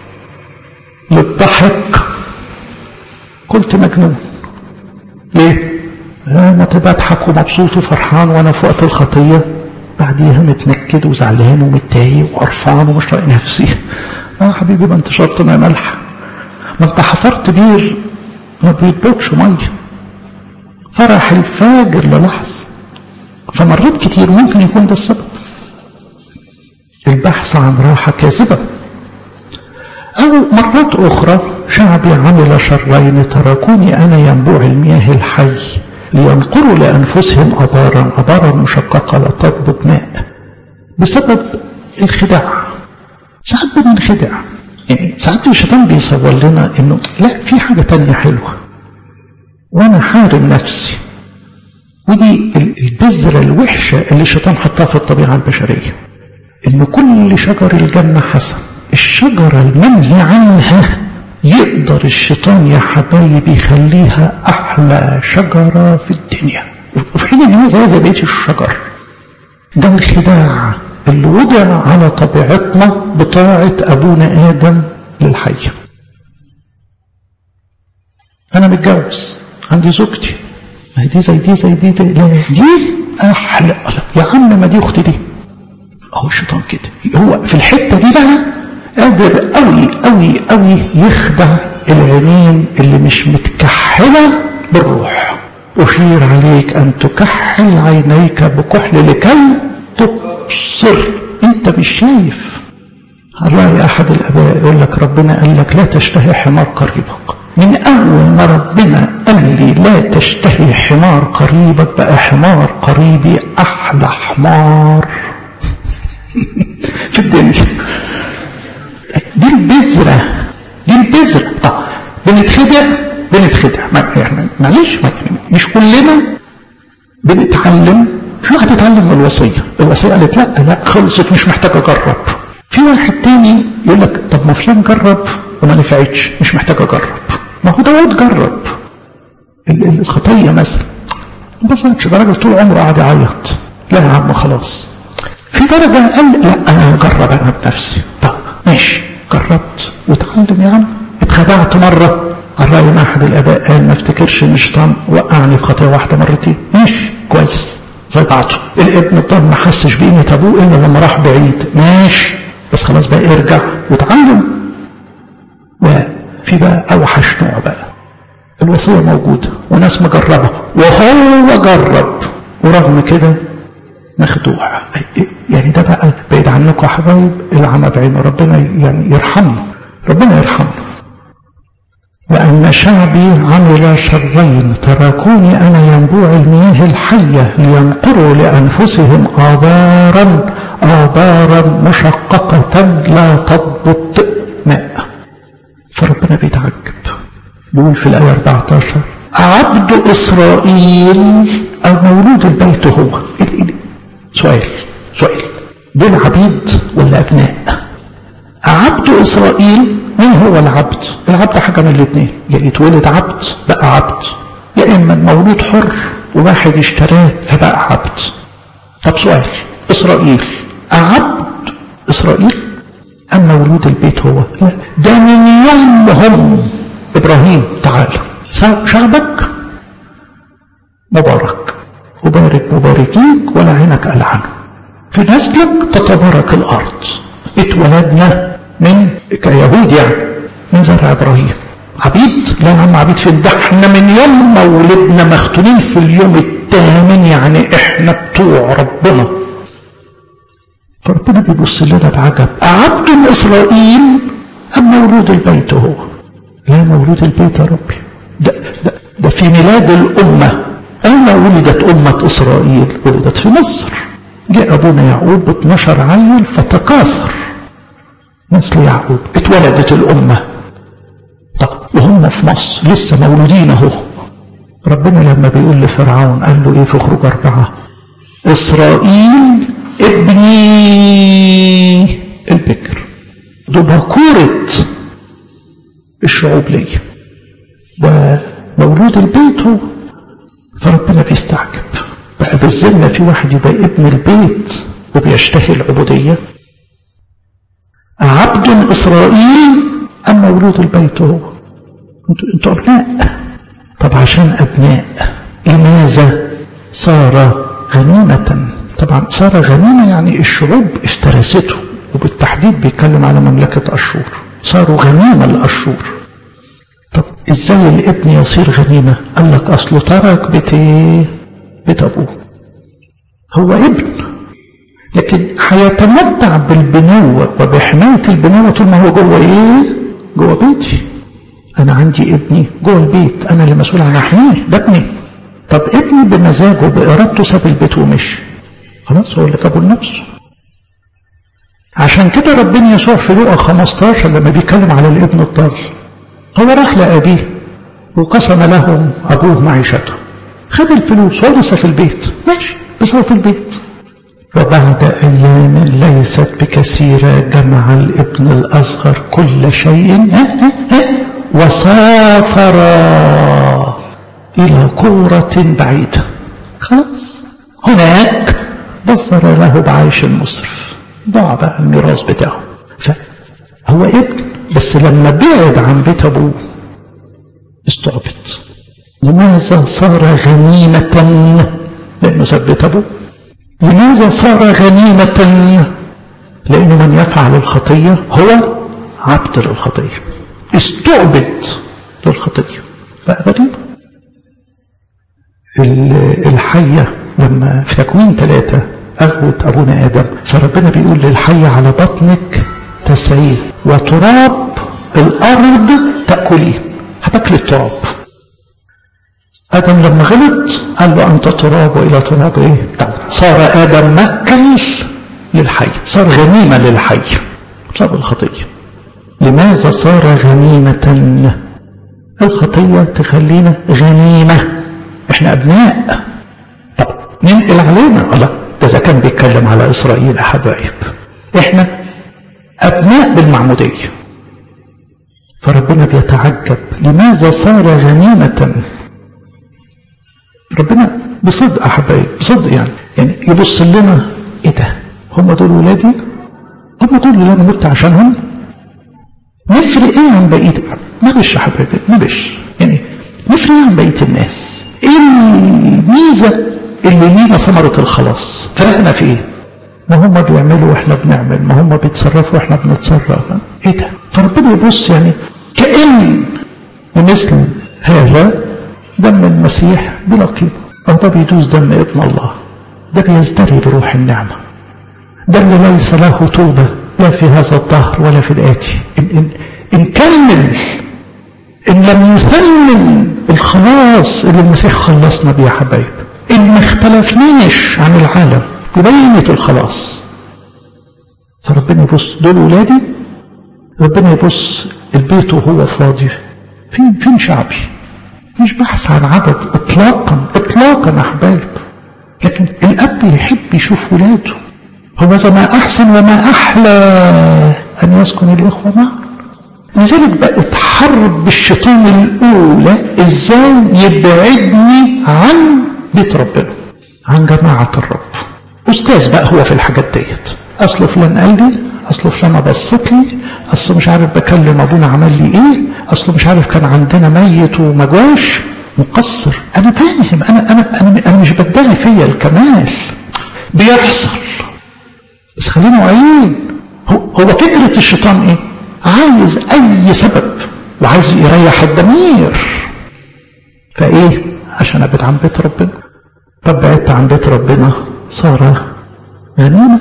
للضحك قلت مجنون ليه انا بضحك ومبسوط وفرحان وانا في وقت الخطيه بعديها متنكد وزعلان ومتضايق وقرفان ومش طايق نفسي اه حبيبي ما انت شربت ماء ملح ما انت حفرت بير ما بيطبقش ميه فرح الفاجر للحظه فمرات كتير ممكن يكون ده السبب البحث عن راحه كاذبه أو مرات أخرى شعبي عمل شرين تركوني أنا ينبوع المياه الحي لينقروا لأنفسهم أبارا أبارا مشققة لا تضبط ماء بسبب الخداع ساعات بننخدع يعني ساعات الشيطان بيصور لنا انه لا في حاجة تانية حلوة وانا حارم نفسي ودي البذرة الوحشة اللي الشيطان حطها في الطبيعة البشرية ان كل شجر الجنة حسن الشجرة المنهي عنها يقدر الشيطان يا حبايبي يخليها احلى شجرة في الدنيا وفي حين ان هي زي زي بقية الشجر ده الخداع اللي وضع على طبيعتنا بطاعة أبونا آدم للحية أنا متجوز عندي زوجتي ما دي زي دي زي دي, زي لا دي أحلى يا عم ما دي أختي دي هو الشيطان كده هو في الحتة دي بقى قادر قوي قوي قوي يخدع العينين اللي مش متكحلة بالروح أشير عليك أن تكحل عينيك بكحل لكي تبصر أنت مش شايف الرأي أحد الأباء يقول لك ربنا قال لك لا تشتهي حمار قريبك من أول ما ربنا قال لي لا تشتهي حمار قريبك بقى حمار قريبي أحلى حمار في الدنيا دي البذرة دي البذرة آه. بنتخدع بنتخدع ما يعني معلش ما يعني مش كلنا بنتعلم في واحد اتعلم من الوصية الوصية قالت لا لا خلصت مش محتاج اجرب في واحد تاني يقول لك طب ما فلان جرب وما نفعتش مش محتاج اجرب ما هو داود جرب الخطية مثلا بس ده راجل طول عمره قاعد يعيط لا يا عم خلاص في درجة قال لا انا هجرب انا بنفسي طب ماشي جربت واتعلم يعني اتخدعت مرة على رأي ما أحد الآباء قال ما افتكرش إن الشيطان وقعني في خطية واحدة مرتين ماشي كويس زي بعضه الابن الضال ما حسش بقيمة أبوه إلا لما راح بعيد ماشي بس خلاص بقى ارجع واتعلم وفي بقى أوحش نوع بقى الوصية موجودة وناس مجربة وهو جرب ورغم كده مخدوع يعني ده بقى بعيد عنكم يا حبايب العمى بعين ربنا يعني يرحمنا ربنا يرحمنا وأن شعبي عمل شرين تركوني أنا ينبوع المياه الحية لينقروا لأنفسهم آبارا آبارا مشققة لا تضبط ماء فربنا بيتعجب بيقول في الآية 14 عبد إسرائيل أو مولود البيت هو سؤال سؤال دول عبيد ولا أبناء عبد إسرائيل مين هو العبد العبد حاجة من الاثنين يا يتولد عبد بقى عبد يا إما مولود حر وواحد اشتراه فبقى عبد طب سؤال إسرائيل عبد إسرائيل أم مولود البيت هو لا ده من يومهم إبراهيم تعالى شعبك مبارك أبارك مباركيك ولا عينك ألعن في نسلك تتبارك الأرض اتولدنا من كيهود يعني من زرع إبراهيم عبيد لا يا عم عبيد فين ده احنا من يوم ما ولدنا مختونين في اليوم الثامن يعني احنا بتوع ربنا فربنا بيبص لنا بعجب أعبد إسرائيل أم مولود البيت هو لا مولود البيت يا ربي ده, ده, ده في ميلاد الأمة أين ولدت أمة إسرائيل ولدت في مصر جاء أبونا يعقوب ب 12 عيل فتكاثر نسل يعقوب اتولدت الأمة طب وهم في مصر لسه مولودين اهو ربنا لما بيقول لفرعون قال له ايه في خروج أربعة إسرائيل ابني البكر ده بكورة الشعوب لي ومولود البيت هو فربنا بيستعجب بقى بالذمة في واحد يبقى ابن البيت وبيشتهي العبودية عبد إسرائيل أم مولود البيت هو انتوا انتوا أبناء طب عشان أبناء لماذا صار غنيمة طبعا صار غنيمة يعني الشعوب افترسته وبالتحديد بيتكلم على مملكة أشور صاروا غنيمة لأشور طب ازاي الابن يصير غنيمة قال لك أصله ترك بيت ايه بيت أبوه هو ابن لكن هيتمتع بالبنوة وبحماية البنوة طول ما هو جوه ايه جوه بيتي انا عندي ابني جوه البيت انا اللي مسؤول عن احميه ده ابني طب ابني بمزاجه بإرادته ساب البيت ومشي خلاص هو اللي جابه لنفسه عشان كده ربنا يسوع في لوقا 15 لما بيتكلم على الابن الضال هو راح لأبيه وقسم لهم أبوه معيشته خد الفلوس هو لسه في البيت ماشي بس هو في البيت وبعد أيام ليست بكثيرة جمع الابن الأصغر كل شيء وسافر إلى قرة بعيدة خلاص هناك بصر له بعيش المصرف ضاع بقى الميراث بتاعه فهو ابن بس لما بعد عن بيت أبوه استعبط لماذا صار غنيمة لأنه ساب بيت أبوه لماذا صار غنيمة لأنه من يفعل الخطية هو عبد للخطية استعبد للخطية بقى غريب الحية لما في تكوين ثلاثة أغوت أبونا آدم فربنا بيقول للحية على بطنك تسعين وتراب الأرض تأكلين هتاكل التراب آدم لما غلط قال له أنت تراب وإلى تراب إيه صار آدم مأكل للحي صار غنيمة للحي بسبب الخطية لماذا صار غنيمة الخطية تخلينا غنيمة احنا أبناء طب ننقل علينا لا ده إذا كان بيتكلم على إسرائيل حبايب احنا أبناء بالمعمودية فربنا بيتعجب لماذا صار غنيمة ربنا بصدق يا حبايب بصدق يعني يعني يبص لنا ايه ده هم دول ولادي هم دول اللي انا مت عشانهم نفرق ايه عن بقيه ما بش يا حبايبي ما بش يعني نفرق ايه عن بقيه الناس ايه الميزه اللي لينا ثمره الخلاص فرقنا في ايه ما هم بيعملوا واحنا بنعمل ما هم بيتصرفوا واحنا بنتصرف ايه ده فربنا يبص يعني كأن مثل هذا دم المسيح بلا قيمة أو ده بيدوس دم ابن الله ده بيزدري بروح النعمة ده اللي ليس له توبة لا في هذا الظهر ولا في الآتي إن, إن, إن كمل إن لم يثمن الخلاص اللي المسيح خلصنا بيه يا حبايب إن ما اختلفناش عن العالم ببينة الخلاص فربنا يبص دول ولادي ربنا يبص البيت وهو فاضي فين فين شعبي مش بحث عن عدد اطلاقا اطلاقا يا احباب لكن الاب يحب يشوف ولاده هو ما احسن وما احلى ان يسكن الاخوه معا لذلك بقت حرب الشيطان الاولى ازاي يبعدني عن بيت ربنا عن جماعه الرب استاذ بقى هو في الحاجات ديت اصله فلان قال لي اصله فلانه بصت لي اصله مش عارف بكلم ابونا عمل لي ايه اصله مش عارف كان عندنا ميت وما جواش مقصر انا فاهم انا انا انا, أنا مش بدعي فيا الكمال بيحصل بس خلينا واعيين هو, هو فكره الشيطان ايه عايز اي سبب وعايز يريح الضمير فايه عشان ابعد عن بيت ربنا طب بعدت عن بيت ربنا صار غنيمه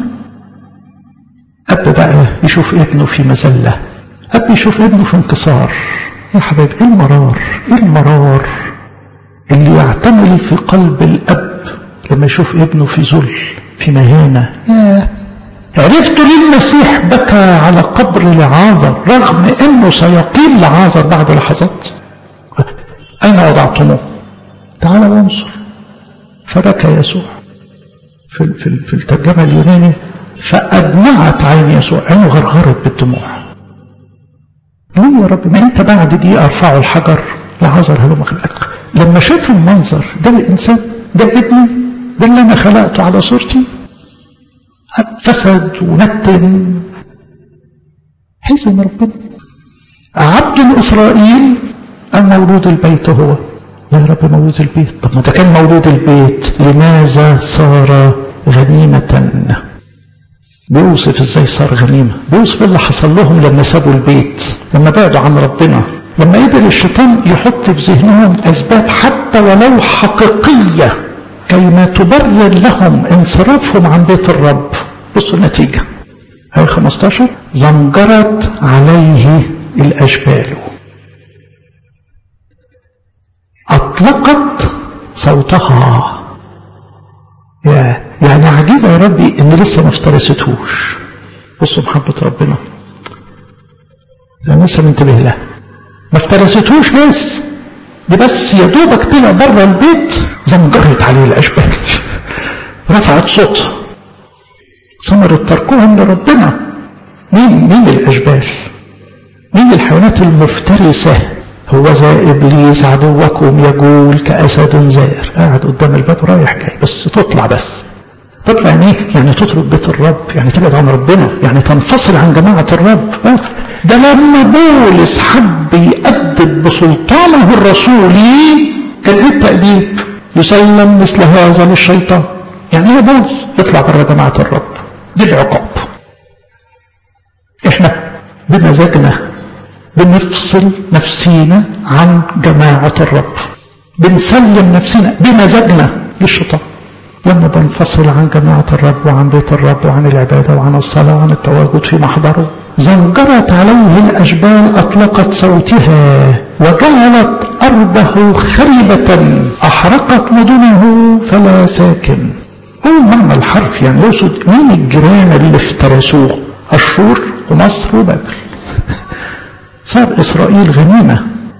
أب بقى يشوف ابنه في مزلة أب يشوف ابنه في انكسار يا حبايب إيه المرار إيه المرار اللي يعتمل في قلب الأب لما يشوف ابنه في ذل في مهانة يا عرفت ليه المسيح بكى على قبر لعازر رغم انه سيقيم لعازر بعد لحظات اين وضعتموه تعال وانظر فبكى يسوع في, في, في الترجمه اليوناني فأدمعت عين يسوع عينه غرغرت بالدموع ليه يا رب ما انت بعد دي ارفعوا الحجر لعذر هلوم خلقك لما شاف المنظر ده الانسان ده ابني ده اللي انا خلقته على صورتي فسد ونتن حزن ربنا عبد اسرائيل المولود البيت هو لا يا رب مولود البيت طب ما ده كان مولود البيت لماذا صار غنيمه بيوصف ازاي صار غنيمة بيوصف اللي حصل لهم لما سابوا البيت لما بعدوا عن ربنا لما قدر الشيطان يحط في ذهنهم اسباب حتى ولو حقيقية كيما تبرر لهم انصرافهم عن بيت الرب بصوا النتيجة آية 15 زنجرت عليه الأشبال أطلقت صوتها يا يعني عجيب يا ربي ان لسه ما افترستهوش بصوا محبة ربنا لا لسه منتبه لها ما افترستهوش لسه دي بس يا دوبك طلع بره البيت زمجرت عليه الاشبال رفعت صوتها ثمرت تركهم لربنا مين مين الاشبال مين الحيوانات المفترسه هو ذا ابليس عدوكم يجول كاسد زائر قاعد قدام الباب رايح جاي بس تطلع بس تطلع يعني ايه؟ يعني تترك بيت الرب يعني تبعد عن ربنا يعني تنفصل عن جماعه الرب ده لما بولس حب يأدب بسلطانه الرسولي كان ايه التأديب؟ يسلم مثل هذا للشيطان يعني ايه بولس؟ يطلع بره جماعه الرب دي العقاب احنا بمزاجنا بنفصل نفسينا عن جماعة الرب بنسلم نفسنا بمزاجنا للشيطان لما بنفصل عن جماعة الرب وعن بيت الرب وعن العبادة وعن الصلاة وعن التواجد في محضره زنجرت عليه الأشبال أطلقت صوتها وجعلت أرضه خربة أحرقت مدنه فلا ساكن هو المعنى الحرفي يعني يقصد مين الجيران اللي افترسوه أشور ومصر وبابل صار إسرائيل غنيمة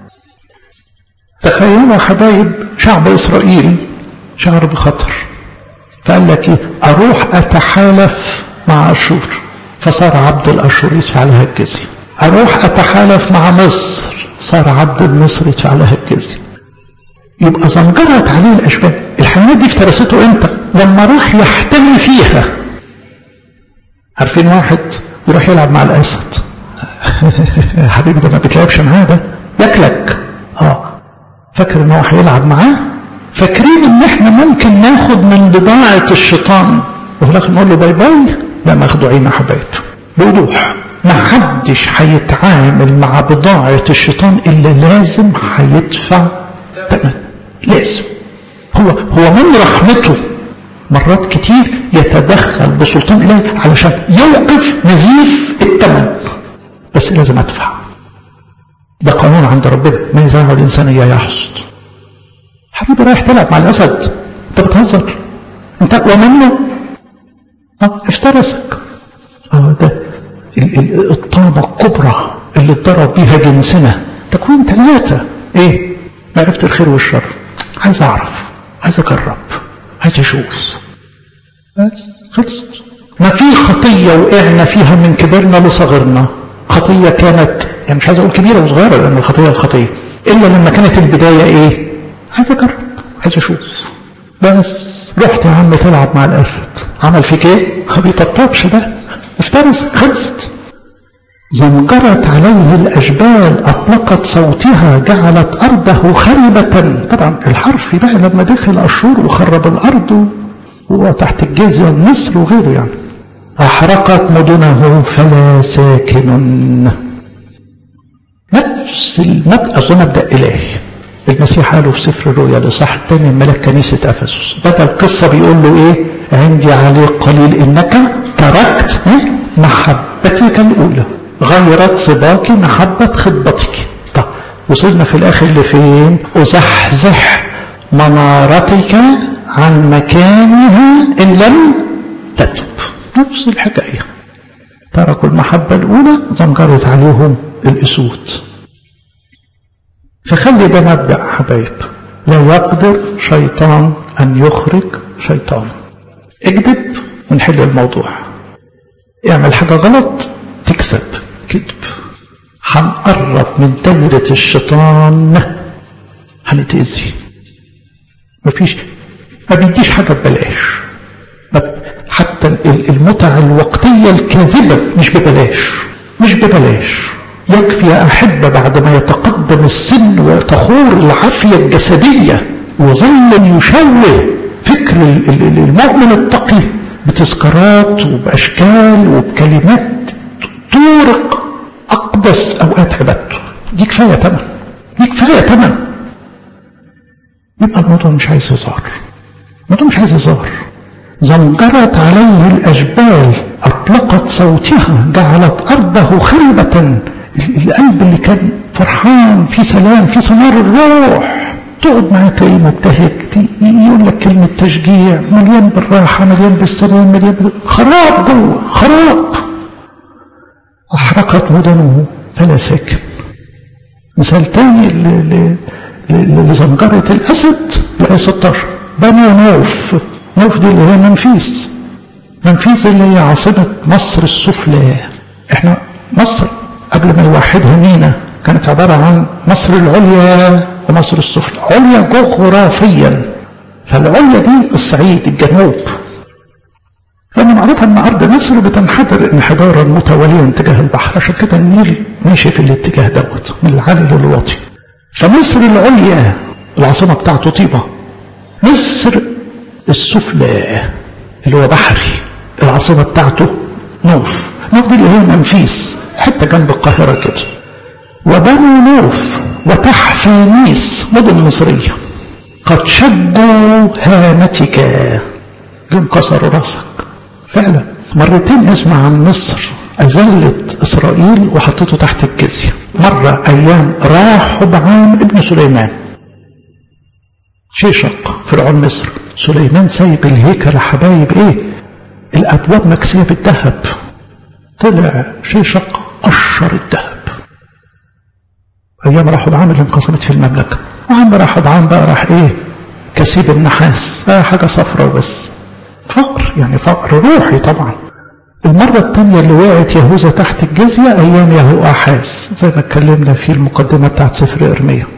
تخيلوا حبايب شعب إسرائيل شعر بخطر فقال لك إيه أروح أتحالف مع أشور فصار عبد الأشور يدفع لها الجزية أروح أتحالف مع مصر صار عبد المصر يدفع لها الجزية يبقى زنجرت عليه الأشباه الحيوانات دي افترسته امتى لما راح يحتمي فيها عارفين واحد يروح يلعب مع الأسد حبيبي ده ما بتلعبش معاه ده ياكلك اه فاكر ان هو هيلعب معاه فاكرين ان احنا ممكن ناخد من بضاعة الشيطان وفي الاخر نقول له باي باي لا مخدوعين يا حبايب بوضوح ما حدش هيتعامل مع بضاعة الشيطان الا لازم هيدفع ثمن لازم هو هو من رحمته مرات كتير يتدخل بسلطان الله علشان يوقف نزيف الثمن بس لازم ادفع ده قانون عند ربنا ما يزرعه الانسان اياه يحصد حبيبي رايح تلعب مع الاسد انت بتهزر انت اقوى منه اه افترسك اه ده الطامه الكبرى اللي اتضرب بيها جنسنا تكوين ثلاثه ايه معرفه الخير والشر عايز اعرف عايز اجرب عايز اشوف بس خلصت ما في خطيه وقعنا فيها من كبرنا لصغرنا خطية كانت يعني مش عايز أقول كبيرة وصغيرة لأن الخطية الخطية إلا لما كانت البداية إيه عايز أجرب عايز أشوف بس رحت يا عم تلعب مع الأسد عمل فيك إيه ما بيطبطبش ده افترس خلصت زنجرت عليه الأجبال أطلقت صوتها جعلت أرضه خربة طبعا الحرف بقى لما دخل أشور وخرب الأرض وتحت الجزية مصر وغيره يعني أحرقت مدنه فلا ساكن نفس المبدأ أظن مبدأ إلهي المسيح قاله في سفر الرؤيا الإصحاح الثاني ملك كنيسة أفسس بدأ القصة بيقول له إيه عندي عليك قليل إنك تركت محبتك الأولى غيرت سباك محبة خطبتك طب وصلنا في الآخر لفين أزحزح منارتك عن مكانها إن لم تتب نفس الحكاية تركوا المحبة الأولى زمجرت عليهم الأسود فخلي ده مبدأ حبايب لا يقدر شيطان أن يخرج شيطان اكذب ونحل الموضوع اعمل حاجة غلط تكسب كذب هنقرب من دايرة الشيطان هنتأذي مفيش ما بيديش حاجة ببلاش حتى المتع الوقتية الكاذبة مش ببلاش مش ببلاش يكفي يا أحبة بعد ما يتقدم السن وتخور العافية الجسدية وظل يشوه فكر المؤمن التقي بتذكارات وبأشكال وبكلمات تورق أقدس أوقات عبادته دي كفاية تمن دي كفاية تمن يبقى الموضوع مش عايز هزار الموضوع مش عايز هزار زنجرت عليه الأجبال أطلقت صوتها جعلت أرضه خربة القلب اللي كان فرحان في سلام في ثمار الروح تقعد معاه تلاقيه مبتهج يقول لك كلمة تشجيع مليان بالراحة مليان بالسلام مليان بال... خراب جوه خراب أحرقت مدنه فلا ساكن مثال تاني لزنجرة الأسد الآية 16 بني نوف نوف دي اللي هي منفيس منفيس اللي هي عاصمة مصر السفلى احنا مصر قبل ما نوحدها مينا كانت عبارة عن مصر العليا ومصر السفلى عليا جغرافيا فالعليا دي الصعيد الجنوب لأن معروف أن أرض مصر بتنحدر انحدارا متواليا تجاه البحر عشان كده النيل ماشي في الاتجاه دوت من العالي للواطي فمصر العليا العاصمة بتاعته طيبة مصر السفلى اللي هو بحري العاصمة بتاعته نوف نوف دي اللي هي منفيس حتة جنب القاهرة كده وبنو نوف وتحفينيس مدن مصرية قد شجوا هامتك جم كسروا راسك فعلا مرتين نسمع عن مصر أذلت إسرائيل وحطته تحت الجزية مرة أيام راحبعام ابن سليمان شيشق فرعون مصر سليمان سايب الهيكل يا حبايب ايه الابواب مكسيه بالذهب طلع شيشق قشر الذهب ايام راحوا بعام اللي انقسمت في المملكه وعم راحوا بعام بقى راح ايه كسيب النحاس بقى حاجه صفرة بس فقر يعني فقر روحي طبعا المرة الثانية اللي وقعت يهوذا تحت الجزية أيام يهو أحاس زي ما اتكلمنا في المقدمة بتاعت سفر إرميا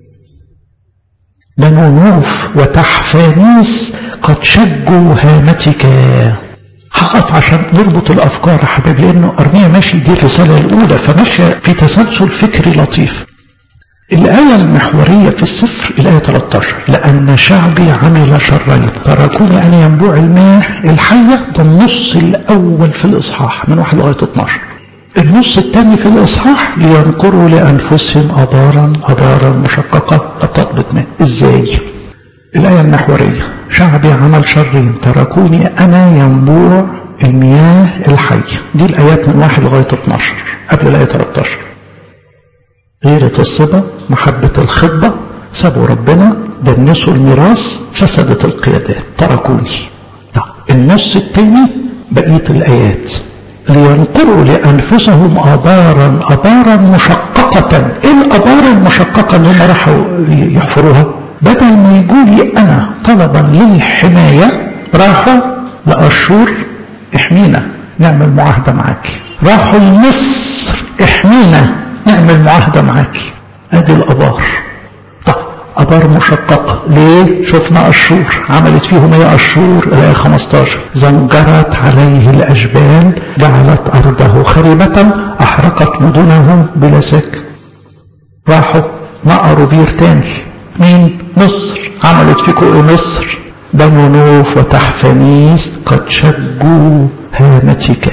بنو نوف وتحفانيس قد شجوا هامتك هقف عشان نربط الافكار يا حبيبي لانه ارميا ماشي دي الرساله الاولى فماشيه في تسلسل فكري لطيف الآية المحورية في السفر الآية 13 لأن شعبي عمل شرين تركوني أن ينبوع المياه الحية ده النص الأول في الإصحاح من 1 لغاية 12 النص الثاني في الإصحاح لينقروا لأنفسهم أبارا أبارا مشققة تطلب ماء إزاي الآية المحورية شعبي عمل شرين تركوني أنا ينبوع المياه الحية دي الآيات من واحد لغاية 12 قبل الآية 13 غيرة الصبا محبة الخطبة سابوا ربنا دنسوا الميراث فسدت القيادات تركوني طب النص الثاني بقية الآيات لينقروا لأنفسهم آبارا آبارا مشققة إيه الآبار المشققة اللي هم راحوا يحفروها بدل ما يقول لي أنا طلبا للحماية راحوا لأشور احمينا نعمل معاهدة معاك راحوا لمصر احمينا نعمل معاهدة معاك ادي الابار طب ابار مشققة ليه شفنا اشور عملت فيهم ايه اشور الايه 15 زنجرت عليه الاشبال جعلت ارضه خريبة احرقت مدنه بلا سكن راحوا نقروا بير تاني مين مصر عملت فيكم ايه مصر بنو نوف وتحفنيس قد شجوا هامتك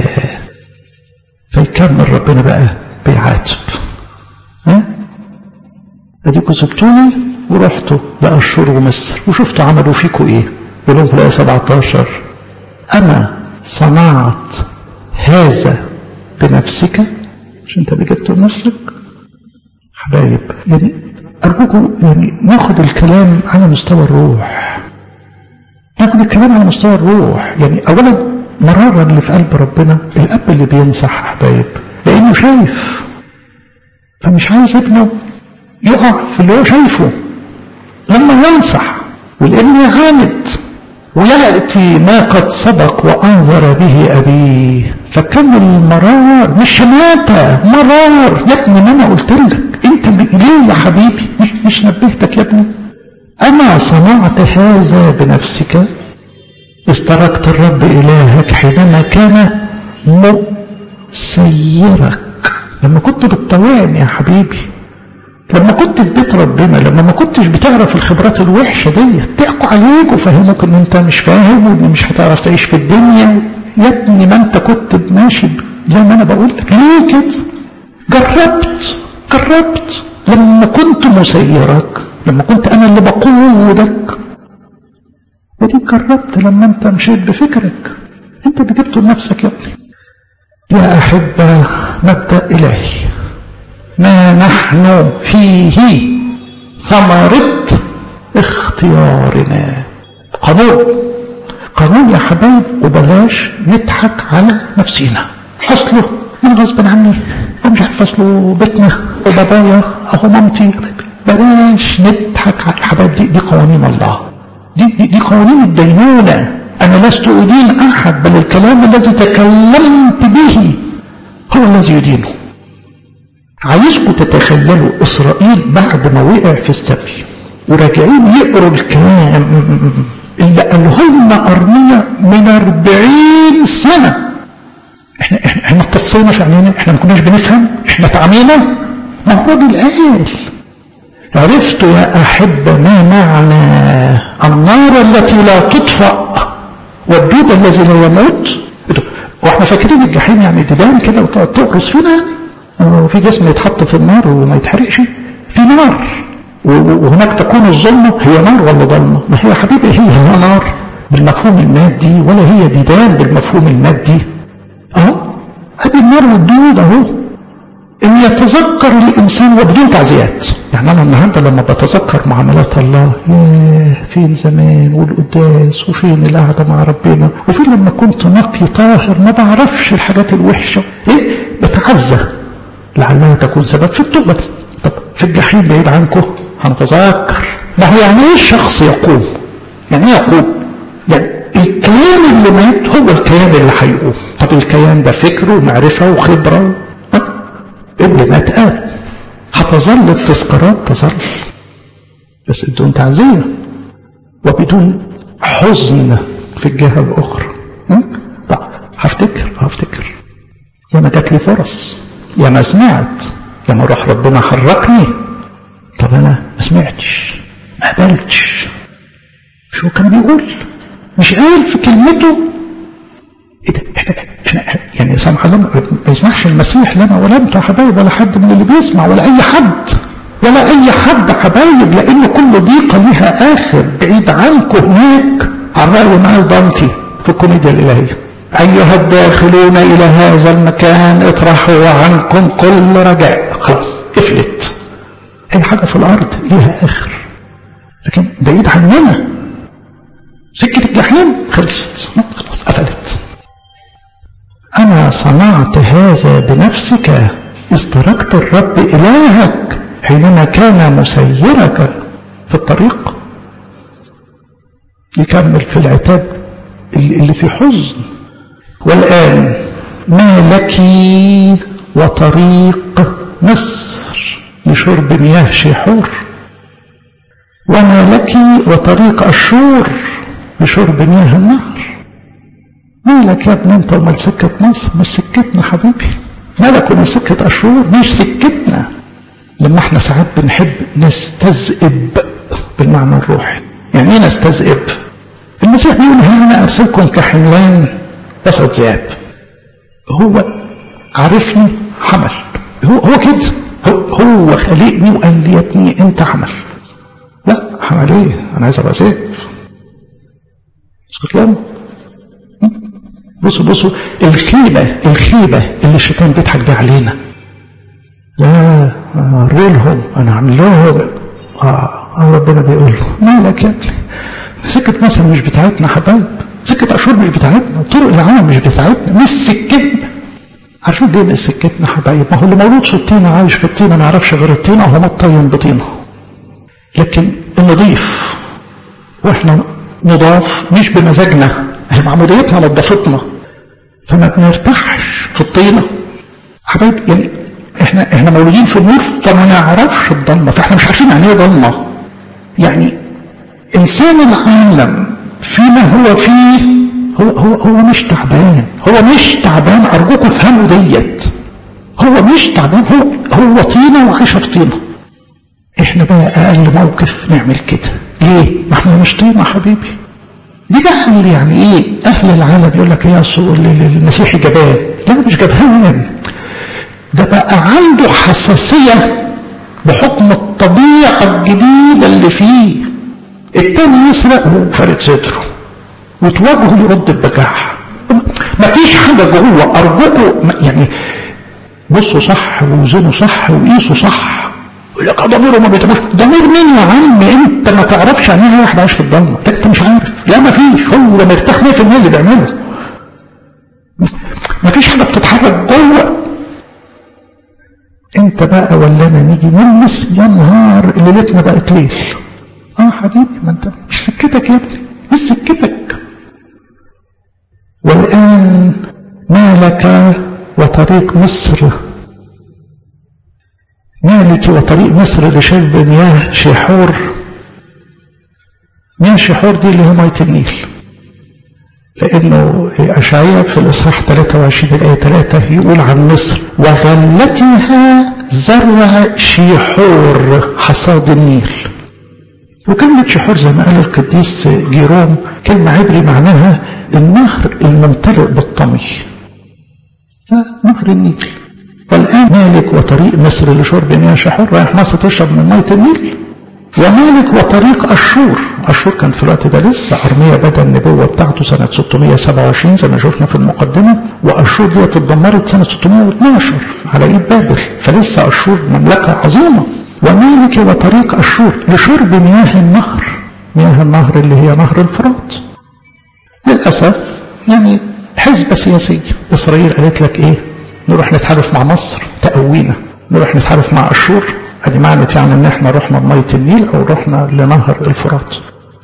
فيكمل ربنا بقى بيعاتب ها اديكوا سبتوني ورحتوا لاشور ومصر وشفتوا عملوا فيكوا ايه يقول لهم في الايه 17 اما صنعت هذا بنفسك مش انت اللي جبته بنفسك حبايب يعني ارجوكم يعني ناخد الكلام على مستوى الروح ناخد الكلام على مستوى الروح يعني اولا مرارا اللي في قلب ربنا الاب اللي بينصح حبايب لانه شايف فمش عايز ابنه يقع في اللي هو شايفه لما ينصح والابن يعاند ويأتي ما قد سبق وأنظر به أبيه فكان المرار مش شماتة مرار يا ابني ما أنا قلت لك أنت ليه يا حبيبي مش, مش نبهتك يا ابني أما صنعت هذا بنفسك استركت الرب إلهك حينما كان مسيرك لما كنت بتطوعني يا حبيبي لما كنت في بيت ربنا لما ما كنتش بتعرف الخبرات الوحشه دي تحكوا عليك وفهموك ان انت مش فاهم وان مش هتعرف تعيش في الدنيا يا ابني ما انت كنت ماشي زي ما انا بقول لك ليه كده جربت جربت لما كنت مسيرك لما كنت انا اللي بقودك ودي جربت لما انت مشيت بفكرك انت اللي جبته لنفسك يا ابني يا احبه مبدا الهي ما نحن فيه ثمرة باختيارنا قانون قانون يا حبايب وبلاش نضحك على نفسينا اصله من غصب عني مش عارف اصله بيتنا وبابايا اهو مامتي بلاش نضحك على حبايب دي, دي قوانين الله دي, دي, دي قوانين الدينونة أنا لست أدين أحد بل الكلام الذي تكلمت به هو الذي يدينه عايزكم تتخيلوا إسرائيل بعد ما وقع في السبي وراجعين يقروا الكلام اللي قالهم أرمية من أربعين سنة احنا احنا احنا اتصينا في عينينا احنا ما كناش بنفهم احنا اتعمينا ما هو الراجل قال عرفت يا أحب ما معنى النار التي لا تطفأ والدود الذي لا يموت واحنا فاكرين الجحيم يعني ديدان كده وتقعد تقرص فينا يعني في جسم يتحط في النار وما يتحرقش في نار وهناك تكون الظلمة هي نار ولا ضلمة ما هي يا حبيبي هي هي نار بالمفهوم المادي ولا هي ديدان بالمفهوم المادي اهو ادي النار والدود اهو ان يتذكر الانسان وبدون تعزيات يعني انا النهارده لما بتذكر معاملات الله ياه فين زمان والقداس وفين القعده مع ربنا وفين لما كنت نقي طاهر ما بعرفش الحاجات الوحشه ايه بتعزى لعلها تكون سبب في التوبه طب في الجحيم بعيد عنكم هنتذكر ما هو يعني ايه الشخص يقوم يعني ايه يقوم يعني الكيان اللي مات هو الكيان اللي هيقوم طب الكيان ده فكر ومعرفه وخبره اللي مات قال هتظل التذكارات تظل بس بدون تعزية وبدون حزن في الجهة الأخرى طب هفتكر هفتكر يا ما جات لي فرص يا ما سمعت يا ما روح ربنا حركني طب أنا ما سمعتش ما قبلتش شو كان بيقول مش قال في كلمته ايه ده احنا احنا يعني سامح الله ما يسمحش المسيح لنا ولا انتوا يا حبايب ولا حد من اللي بيسمع ولا اي حد ولا اي حد حبايب لان كل ضيقه ليها اخر بعيد عنكم هناك على الراي مال دانتي في الكوميديا الالهيه ايها الداخلون الى هذا المكان اطرحوا عنكم كل رجاء خلاص قفلت اي حاجه في الارض ليها اخر لكن بعيد عننا سكه الجحيم خلصت خلاص قفلت أما صنعت هذا بنفسك إذ تركت الرب إلهك حينما كان مسيرك في الطريق يكمل في العتاب اللي في حزن والآن ما لك وطريق مصر لشرب مياه شحور وما لك وطريق أشور لشرب مياه النهر مالك يا ابني انت ومال سكة مصر مش سكتنا حبيبي مالك ومال سكة أشهر مش سكتنا لما احنا ساعات بنحب نستذئب بالمعنى الروحي يعني ايه نستذئب المسيح بيقول ها انا ارسلكم كحملان وسط ذئاب هو عارفني حمل هو هو كده هو, هو خلقني وقال لي يا ابني انت حمل لا حمل ايه انا عايز ابقى سيف اسكت لهم بصوا بصوا الخيبة الخيبة اللي الشيطان بيضحك بيها علينا لا أوري لهم أنا أعمل لهم آه ربنا بيقول له مالك يا ابني سكة مصر مش بتاعتنا حبايب سكة أشهر مش بتاعتنا طرق العالم مش بتاعتنا مش سكتنا عارفين ليه مش سكتنا حبايب ما هو اللي مولود في الطينة عايش في الطينة ما يعرفش غير الطينة هو مطين بطينة لكن النضيف واحنا نضاف مش بمزاجنا هي معموديتنا نظفتنا فما بنرتاحش في الطينه حبايب يعني احنا احنا مولودين في النور فما نعرفش الضلمه فاحنا مش عارفين يعني ايه ضلمه يعني انسان العالم فيما هو فيه هو هو هو مش تعبان هو مش تعبان ارجوكم افهموا ديت هو مش تعبان هو هو طينه وعايشه في طينه احنا بقى اقل موقف نعمل كده ليه؟ ما احنا مش طينه حبيبي دي بقى اللي يعني ايه اهل العالم يقول لك يا المسيحي جبان لا مش جبان ده بقى عنده حساسية بحكم الطبيعة الجديدة اللي فيه التاني يسرق وهو فارد صدره وتواجهه يرد ببجاحة مفيش حاجة جوه أرجوكوا يعني بصوا صح ووزنوا صح وقيسوا صح يقول لك ضميره ما بيتموش ضمير مين يا عم انت ما تعرفش عن ايه واحد عايش في الضلمه ده انت مش عارف لا ما فيش هو مرتاح 100% اللي بيعمله ما فيش حاجه بتتحرك جوه انت بقى ولا انا نيجي نلمس يا نهار ليلتنا بقت ليل اه حبيبي ما انت مش سكتك يا ابني مش سكتك والان مالك وطريق مصر مالك وطريق مصر لشرب مياه شحور مياه شحور دي اللي هي مية النيل لأنه أشعياء في الإصحاح 23 الآية 3 يقول عن مصر وغلتها زرع شيحور حصاد النيل وكلمة شحور زي ما قال القديس جيروم كلمة عبري معناها النهر الممتلئ بالطمي نهر النيل والآن مالك وطريق مصر لشرب مياه شحور رايح مصر تشرب من مية النيل ومالك وطريق أشور أشور كان في الوقت ده لسه أرمية بدأ النبوة بتاعته سنة 627 زي ما شفنا في المقدمة وأشور دي اتدمرت سنة 612 على إيد بابل فلسه أشور مملكة عظيمة ومالك وطريق أشور لشرب مياه النهر مياه النهر اللي هي نهر الفرات للأسف يعني حزبة سياسية إسرائيل قالت لك إيه نروح نتحالف مع مصر تقوينا نروح نتحالف مع أشور ادي معنى يعني ان احنا رحنا لمية النيل او رحنا لنهر الفرات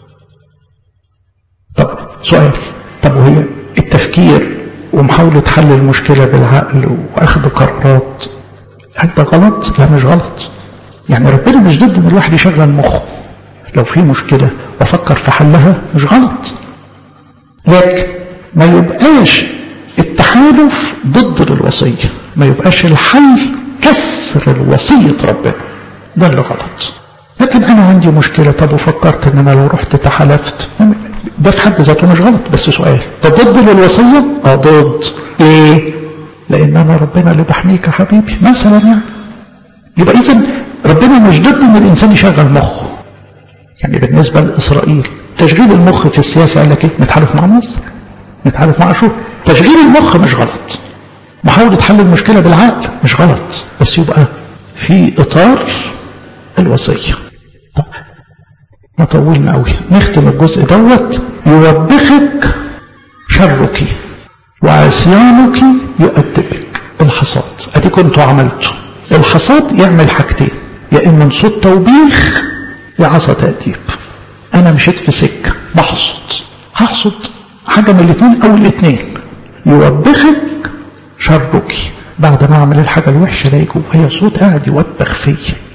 طب سؤال طب وهي التفكير ومحاولة حل المشكلة بالعقل واخذ قرارات هل ده غلط؟ لا مش غلط يعني ربنا مش ضد ان الواحد يشغل مخه لو في مشكلة وافكر في حلها مش غلط لكن ما يبقاش التحالف ضد الوصية ما يبقاش الحل كسر الوصية ربنا ده اللي غلط لكن انا عندي مشكلة طب وفكرت ان انا لو رحت تحالفت ده في حد ذاته مش غلط بس سؤال ده ضد للوصية اه ضد ليه لان انا ربنا اللي بحميك يا حبيبي مثلا يعني يبقى اذا ربنا مش ضد ان الانسان يشغل مخه يعني بالنسبة لإسرائيل تشغيل المخ في السياسة قال لك ايه نتحالف مع مصر نتحالف مع أشور تشغيل المخ مش غلط محاولة حل المشكلة بالعقل مش غلط بس يبقى في إطار الوصية طب ما طولنا قوي نختم الجزء دوت يوبخك شرك وعصيانك يؤدبك الحصاد ادي كنتوا عملتوا الحصاد يعمل حاجتين يا اما صوت توبيخ يا عصا تأديب انا مشيت في سكة بحصد هحصد حاجة من الاثنين او الاثنين يوبخك شرك بعد ما اعمل الحاجة الوحشة الاقي جوايا صوت قاعد يوبخ فيا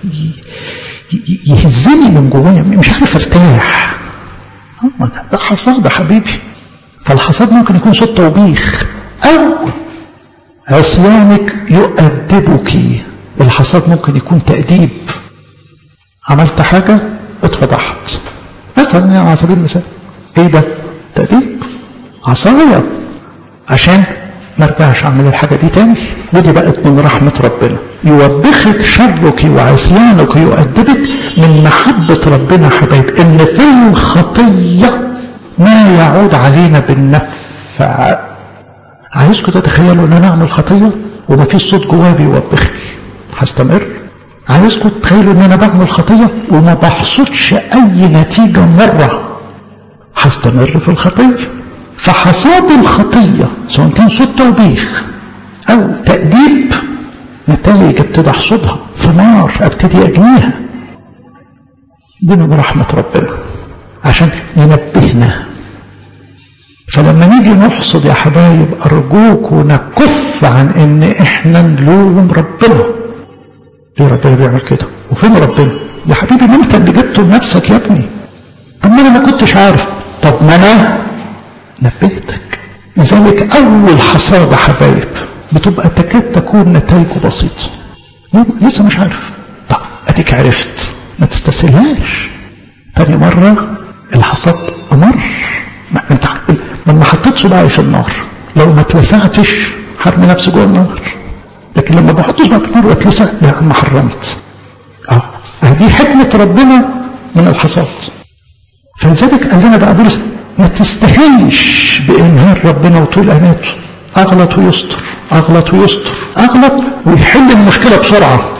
يهزني من جوايا مش عارف ارتاح ده حصاد يا حبيبي فالحصاد ممكن يكون صوت توبيخ او عصيانك يؤدبك الحصاد ممكن يكون تأديب عملت حاجة اتفضحت مثلا يعني على سبيل المثال ايه ده تأديب عصايا عشان ما ارجعش اعمل الحاجة دي تاني ودي بقت من رحمة ربنا يوبخك شرك وعصيانك يؤدبك من محبة ربنا حبايب ان في الخطية ما يعود علينا بالنفع عايزكم تتخيلوا ان انا اعمل خطية وما فيش صوت جوايا بيوبخني هستمر عايزكم تتخيلوا ان انا بعمل خطية وما بحصدش اي نتيجة مرة هستمر في الخطية فحصاد الخطية سواء كان صوت توبيخ او تأديب نتائج ابتدي احصدها ثمار ابتدي اجنيها دي من رحمة ربنا عشان ينبهنا فلما نيجي نحصد يا حبايب ارجوك ونكف عن ان احنا نلوم ربنا ليه ربنا بيعمل كده وفين ربنا يا حبيبي ما انت اللي جبته لنفسك يا ابني طب ما انا ما كنتش عارف طب ما انا نبهتك لذلك اول حصاد يا حبايب بتبقى تكاد تكون نتائجه بسيطه لسه مش عارف طب اديك عرفت ما تستسهلهاش تاني مره الحصاد امر ما انت ما ما حطيت صباعي في النار لو ما اتلسعتش هرمي نفسي جوه النار لكن لما بحط صباعي في النار واتلسع لا عم حرمت اه دي حكمه ربنا من الحصاد فلذلك قال لنا بقى بولس ما تستهينش بإنهار ربنا وطول أناته أغلط ويستر أغلط ويستر أغلط ويحل المشكلة بسرعة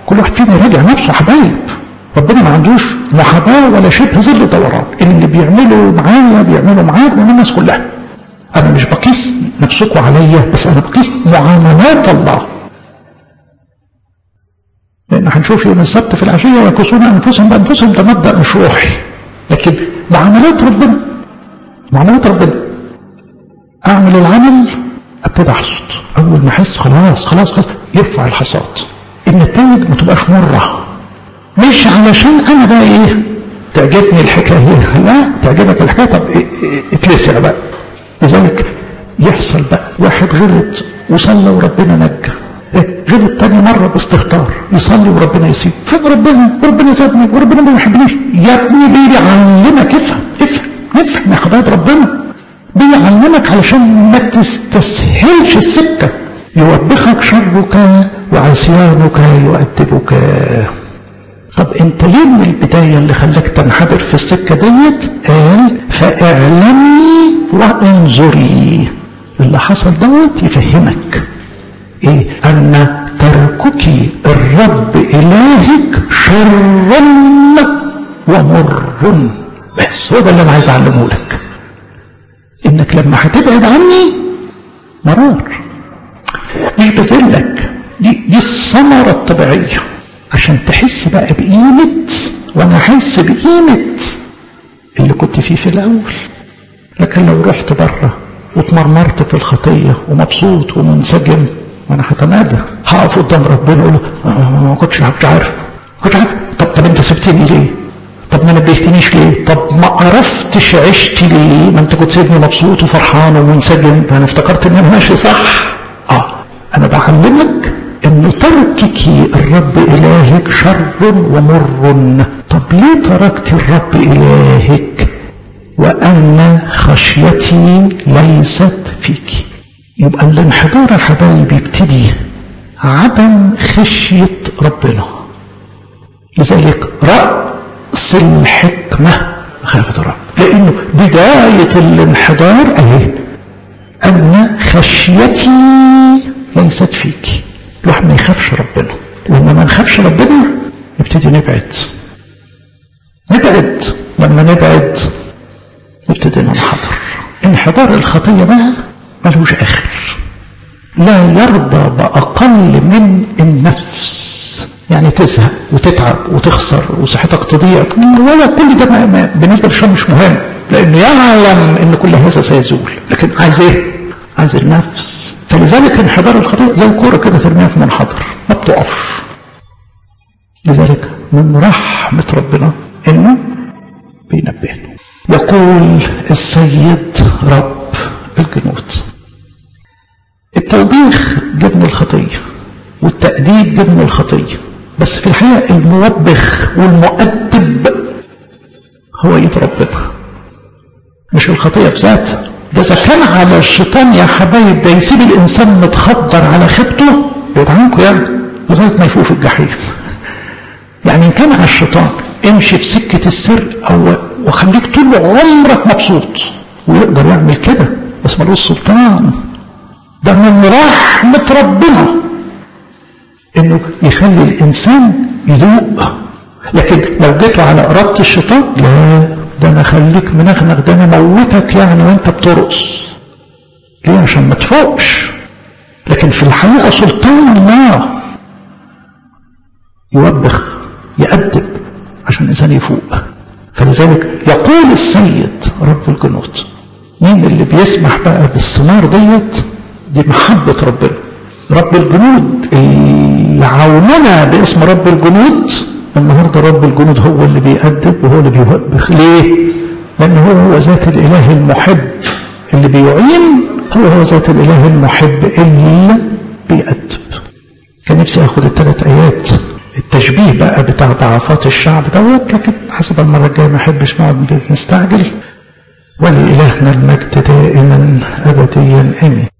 كل واحد فينا يراجع نفسه حبايب ربنا ما عندوش محاباة ولا شبه ظل دوران اللي بيعملوا معايا بيعملوا معاك من الناس كلها انا مش بقيس نفسكم عليا بس انا بقيس معاملات الله لان هنشوف يوم السبت في العشيه يكسون انفسهم بانفسهم ده مبدا مش روحي لكن معاملات ربنا معاملات ربنا اعمل العمل ابتدي احصد اول ما احس خلاص خلاص خلاص يرفع الحصاد النتائج ما تبقاش مره مش علشان انا بقى ايه تعجبني الحكايه لا تعجبك الحكايه طب اتلسع بقى لذلك يحصل بقى واحد غلط وصلى وربنا نجى إيه غلط تاني مرة باستهتار يصلي وربنا يسيب فين ربنا وربنا سابني وربنا ما بيحبنيش يا ابني بيعلمك افهم افهم افهم يا حبايب ربنا بيعلمك علشان ما تستسهلش السكة يوبخك شرك وعصيانك يؤدبك طب انت ليه من البداية اللي خلاك تنحدر في السكة ديت قال فاعلمي وانظري اللي حصل دوت يفهمك ايه ان تركك الرب الهك شر ومر بس هو ده اللي انا عايز اعلمه لك انك لما هتبعد عني مرار مش بذلك دي دي الثمره الطبيعيه عشان تحس بقى بقيمه وانا احس بقيمه اللي كنت فيه في الاول لكن لو رحت بره واتمرمرت في الخطيه ومبسوط ومنسجم وانا هتمادى هقف قدام ربنا اقول له ما كنتش عارف كنت عارف طب طب انت سبتني ليه؟ طب ما نبهتنيش ليه؟ طب ما عرفتش عشت ليه؟ ما انت كنت سيبني مبسوط وفرحان ومنسجم انا افتكرت ان انا ماشي صح اه انا بعلمك ان تركك الرب الهك شر ومر طب ليه تركت الرب الهك وان خشيتي ليست فيك يبقى الانحدار يا حبايبي يبتدي عدم خشية ربنا لذلك رأس الحكمة خافة الرب لأنه بداية الانحدار أهي أن خشيتي ليست فيك الواحد ما يخافش ربنا لما ما نخافش ربنا نبتدي نبعد نبعد لما نبعد نبتدي ننحدر انحدار الخطية بقى ملوش آخر لا يرضى بأقل من النفس يعني تزهق وتتعب وتخسر وصحتك تضيع ولا كل ده ما ما بالنسبة للشام مش مهم لأنه يعلم أن كل هذا سيزول لكن عايز إيه؟ عايز النفس فلذلك انحدار الخطيئة زي كورة كده ترميها في منحدر ما بتقفش لذلك من رحمة ربنا إنه بينبهنا يقول السيد رب الجنود التوبيخ جبن الخطية والتأديب جبن الخطية بس في الحقيقة الموبخ والمؤدب هو ايد ربنا مش الخطية بذاتها ده إذا كان على الشيطان يا حبايب ده يسيب الإنسان متخدر على خيبته بعيد عنكم يعني لغاية ما يفوق في الجحيم يعني إن كان على الشيطان امشي في سكة السر أو وخليك طول عمرك مبسوط ويقدر يعمل كده بس ملوش سلطان ده من رحمة ربنا انه يخلي الانسان يذوق لكن لو جيتوا على ارادة الشيطان لا ده انا خليك منغنغ ده انا موتك يعني وانت بترقص ليه عشان ما تفوقش لكن في الحقيقة سلطان الله يوبخ يأدب عشان الإنسان يفوق فلذلك يقول السيد رب الجنود مين اللي بيسمح بقى بالثمار ديت دي محبة ربنا رب الجنود اللي عاوننا باسم رب الجنود النهارده رب الجنود هو اللي بيأدب وهو اللي بيوبخ ليه؟ لأن هو هو ذات الإله المحب اللي بيعين هو هو ذات الإله المحب اللي بيأدب كان نفسي اخد الثلاث ايات التشبيه بقى بتاع ضعفات الشعب دوت لكن حسب المره الجايه ما احبش نقعد نستعجل ولإلهنا المجد دائما ابديا امين